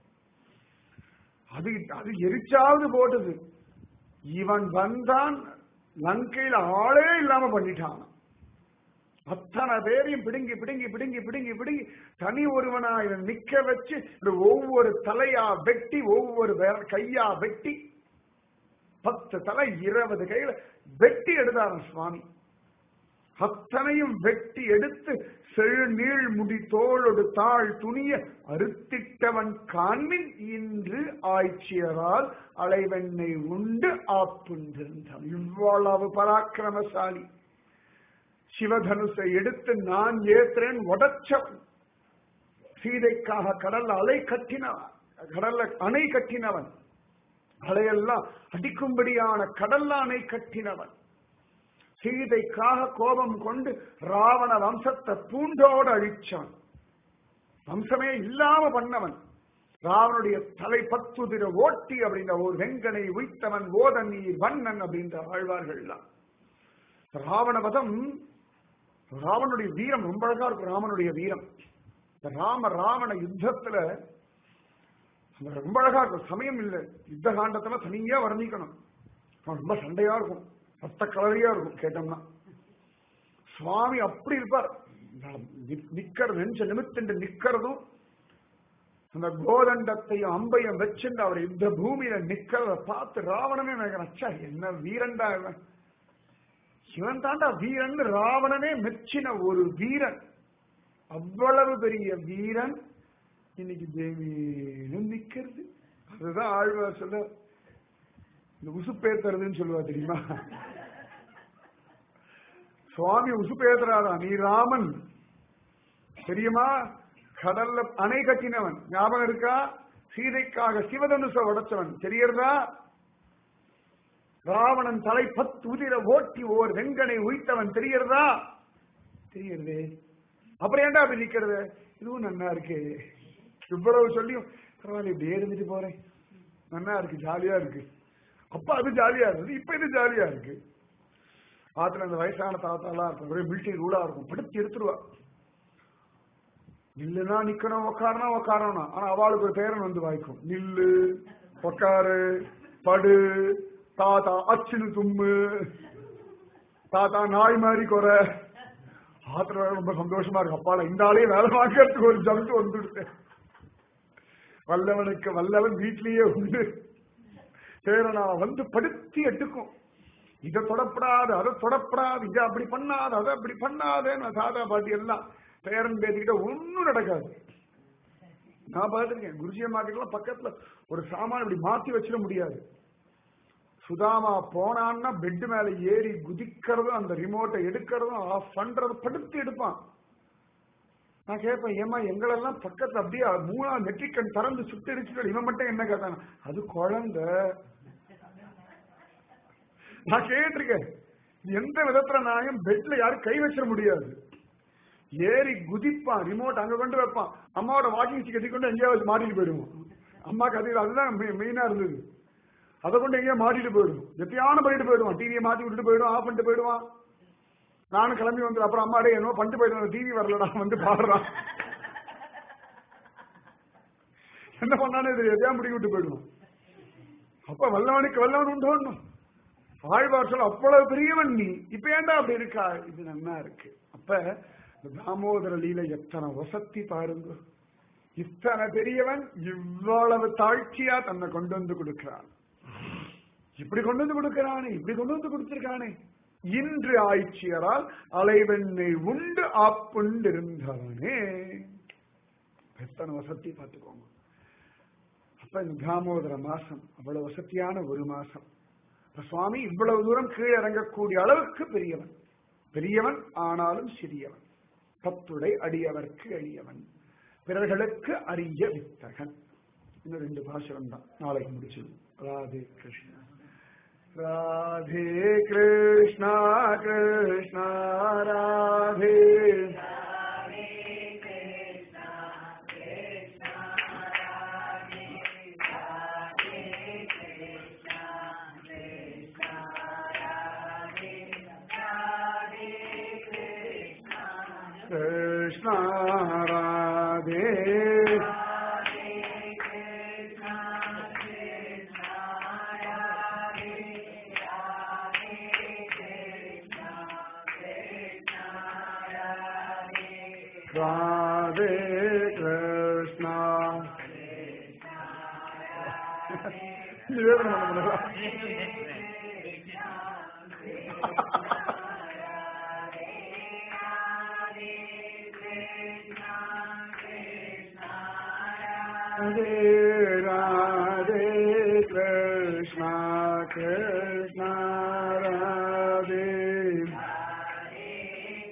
அது அது எரிச்சாவது போட்டது இவன் வந்தான் லங்கையில ஆளே இல்லாம பண்ணிட்டான் அத்தனை பேரையும் பிடுங்கி பிடுங்கி பிடுங்கி பிடுங்கி பிடுங்கி தனி ஒருவனா இவன் நிக்க வச்சு ஒவ்வொரு தலையா வெட்டி ஒவ்வொரு கையா வெட்டி பத்து தலை இருபது கையில வெட்டி எடுத்தாரன் சுவாமி அத்தனையும் வெட்டி எடுத்து செழு நீள் முடி தோளொடு தாழ் துணிய அறுத்திட்டவன் காண்மின் இன்று ஆய்ச்சியரால் அலைவெண்ணை உண்டு ஆப்புண்டிருந்தான் இவ்வளவு பராக்கிரமசாலி சிவதனுசை எடுத்து நான் ஏத்துறேன் உடைச்சவன் சீதைக்காக கடல்ல அலை கட்டினவன் கடல்ல அணை கட்டினவன் அலையெல்லாம் அடிக்கும்படியான கடல்ல அணை கட்டினவன் சீதைக்காக கோபம் கொண்டு ராவண வம்சத்தை பூண்டோடு அழிச்சவன் வம்சமே இல்லாம பண்ணவன் ராவனுடைய தலை பத்துதிர ஓட்டி அப்படின்ற ஒரு வெங்கனை உய்த்தவன் ஓத நீர் வண்ணன் அப்படின்ற ஆழ்வார்கள்லாம் ராவண வதம் ராவனுடைய வீரம் ரொம்ப அழகா இருக்கும் ராமனுடைய வீரம் இந்த ராம ராவண யுத்தத்துல அது ரொம்ப அழகா இருக்கும் சமயம் இல்லை யுத்த காண்டத்துல தனியா வர்ணிக்கணும் அவன் ரொம்ப சண்டையா இருக்கும் ரத்த கலரியா இருக்கும் கேட்டோம்னா சுவாமி அப்படி இருப்பார் நி- நிக்கிறது நெஞ்ச நிமித்தண்டு நிக்கிறதும் அந்த கோதண்டத்தையும் அம்பையும் வச்சுட்டு அவர் யுத்த பூமியில நிக்கிறத பார்த்து ராவணனே நினைக்கிறான் "ச்சே, என்ன வீரன்டா இவன் இவன் தாண்டா வீரன் ராவணனே மெச்சின ஒரு வீரன் அவ்வளவு பெரிய வீரன் இன்னைக்கு தேவியிலும் நிக்கிறது அதுதான் ஆழ்வார் சொல்ல இந்த உசுப்பேத்துறதுன்னு சொல்லுவா தெரியுமா சுவாமி உசுப்பேத்துறாரா நீ ராமன் தெரியுமா கடல்ல அணை கட்டினவன் ஞாபகம் இருக்கா சீதைக்காக சிவதனுச உடைச்சவன் தெரியறதா ராவணன் தலை பத்து உதிர ஓட்டி ஓர் வெங்கனை உய்த்தவன் தெரியறதா தெரியறதே அப்புறம் ஏன்டா அப்படி நிக்கிறது இதுவும் நன்னா இருக்கு இவ்வளவு சொல்லியும் பரவாயில்ல இப்படி இருந்துட்டு போறேன் நன்னா இருக்கு ஜாலியா இருக்கு அப்ப அது ஜாலியா இருந்தது இப்ப இது ஜாலியா இருக்கு ஆத்துல அந்த வயசான தாத்தாலாம் இருக்கும் ஒரே மிலிட்டரி ரூலா இருக்கும் படுத்து எடுத்துருவா நில்லுனா நிக்கணும் உக்காரனா உக்காரணும் ஆனா அவளுக்கு ஒரு பேரன் வந்து வாய்க்கும் நில்லு உக்காரு படு தாத்தா அச்சுன்னு தும்மு தாத்தா நாய் மாதிரி குறை ஆத்திர ரொம்ப சந்தோஷமா இருக்கு அப்பால இந்த ஆளே வேலை பார்க்கறதுக்கு ஒரு ஜம்ப் வந்துடுது வல்லவனுக்கு வல்லவன் வீட்லயே உண்டு பேரனா வந்து படுத்தி எடுக்கும் இதை தொடப்படாது அதை தொடப்படாது இதை அப்படி பண்ணாது அதை அப்படி பண்ணாதேன்னு தாத்தா பாட்டி எல்லாம் பேரன் பேத்திக்கிட்ட ஒன்னும் நடக்காது நான் பார்த்திருக்கேன் குருஜி அம்மா கிட்ட பக்கத்துல ஒரு சாமான் இப்படி மாத்தி வச்சிட முடியாது சுதாமா போனான்னா பெட் மேல ஏறி குதிக்கிறதும் அந்த ரிமோட்டை எடுக்கிறதும் ஆஃப் பண்றதும் படுத்து எடுப்பான் நான் கேட்பேன் ஏமா எங்களெல்லாம் பக்கத்துல அப்படியே மூணா நெற்றிக்கண் திறந்து சுட்டு அடிச்சுட்டு இவன் மட்டும் என்ன கேட்டான் அது குழந்தை நான் கேட்டிருக்கேன் எந்த விதத்துல நாயும் பெட்ல யாரும் கை வச்சிட முடியாது ஏறி குதிப்பான் ரிமோட் அங்க கொண்டு வைப்பான் அம்மாவோட வாக்கிங் ஸ்டிக் கொண்டு எங்கேயாவது மாட்டிட்டு போயிடுவோம் அம்மாக்கு அது அதுதான் மெயினா இருந்தது அதை கொண்டு எங்கேயோ மாட்டிட்டு போயிடும் எப்பயானும் பண்ணிட்டு போயிடுவான் டிவியை மாத்தி விட்டுட்டு போயிடுவான் ஆஃப் பண்ணிட்டு போயிடுவான் நானும் கிளம்பி வந்து அப்புறம் அம்மாடே என்னவோ பண்ணிட்டு போயிடுவான் டிவி வரலடா வந்து பாடுறான் என்ன பண்ணானே இது எதையா முடிக்க விட்டு போயிடுவான் அப்ப வல்லவனுக்கு வல்லவன் உண்டோன்னும் ஆழ்வார் சொல்ல அவ்வளவு பெரியவன் நீ இப்ப ஏன்டா அப்படி இருக்கா இது நன்னா இருக்கு அப்ப இந்த தாமோதர லீலை எத்தனை வசத்தி பாருங்க இத்தனை பெரியவன் இவ்வளவு தாழ்ச்சியா தன்னை கொண்டு வந்து கொடுக்கிறான் இப்படி கொண்டு வந்து கொடுக்கிறானே இப்படி கொண்டு வந்து கொடுத்திருக்கானே இன்று ஆய்ச்சியரால் அலைவெண்ணை உண்டு ஆப்புண்டிருந்தவனே எத்தனை வசதி பார்த்துக்கோங்க அப்ப இந்த தாமோதர மாசம் அவ்வளவு வசதியான ஒரு மாசம் இப்ப சுவாமி இவ்வளவு தூரம் கீழே இறங்கக்கூடிய அளவுக்கு பெரியவன் பெரியவன் ஆனாலும் சிறியவன் பத்துடை அடியவர்க்கு அடியவன் பிறர்களுக்கு அரிய வித்தகன் இன்னும் ரெண்டு பாசுரம் தான் நாளைக்கு முடிச்சிடும் ராதே கிருஷ்ணா ராதே கிருஷ்ணா கிருஷ்ணா ராதே கிருஷ்ணா ராதே ராதே கிருஷ்ணா நிவேதனம் பண்ணுறா ராதே ராதே கிருஷ்ணா கிருஷ்ணா ராதே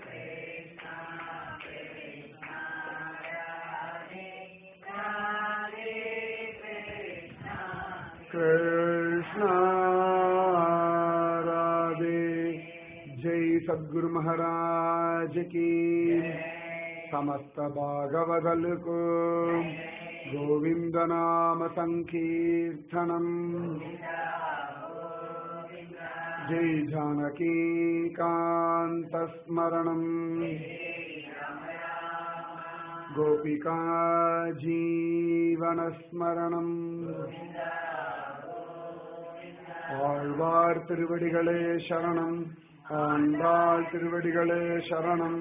सद्गुरु महाराज की समस्त भागवदल को गोविंद नाम संकीर्तनम जय जानकी कांत स्मरणम गोपिका जीवन स्मरणम ஆழ்வார் திருவடிகளே சரணம் ஆண்டாள் திருவடிகளே சரணம்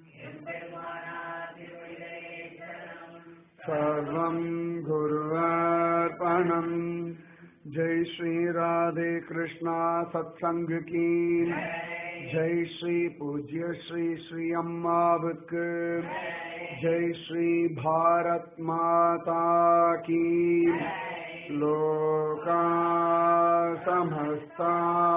सर्वं गुरुवार्पणम् जय श्री राधे कृष्णा सत्संग की जय श्री पूज्य श्री श्री अम्मावक जय श्री भारत माता की लोका समस्ता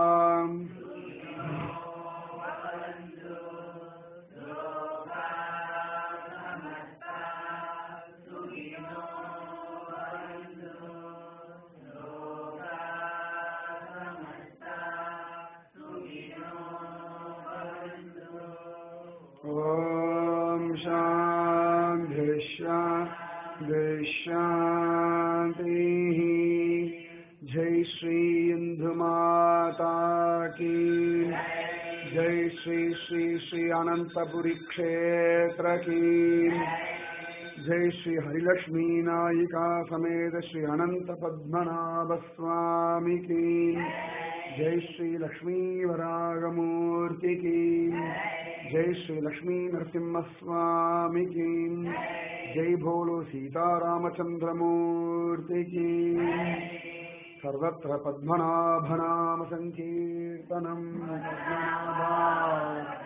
ॐ शान्ति शान्ति शान्तिः जय श्री इन्दुमाता की जय श्री श्री श्री अनंतपुरी क्षेत्र की जय श्री हरिलक्ष्मी नायिका समेत श्री अनंत पद्मनाभ स्वामी की जय श्री लक्ष्मी वरागमूर्ति की जय श्री लक्ष्मी नरसिम्ह स्वामी की जय भोलो सीतारामचंद्र मूर्ति की सर्वत्र पद्मनाभनाम संकीर्तनम पद्मनाभा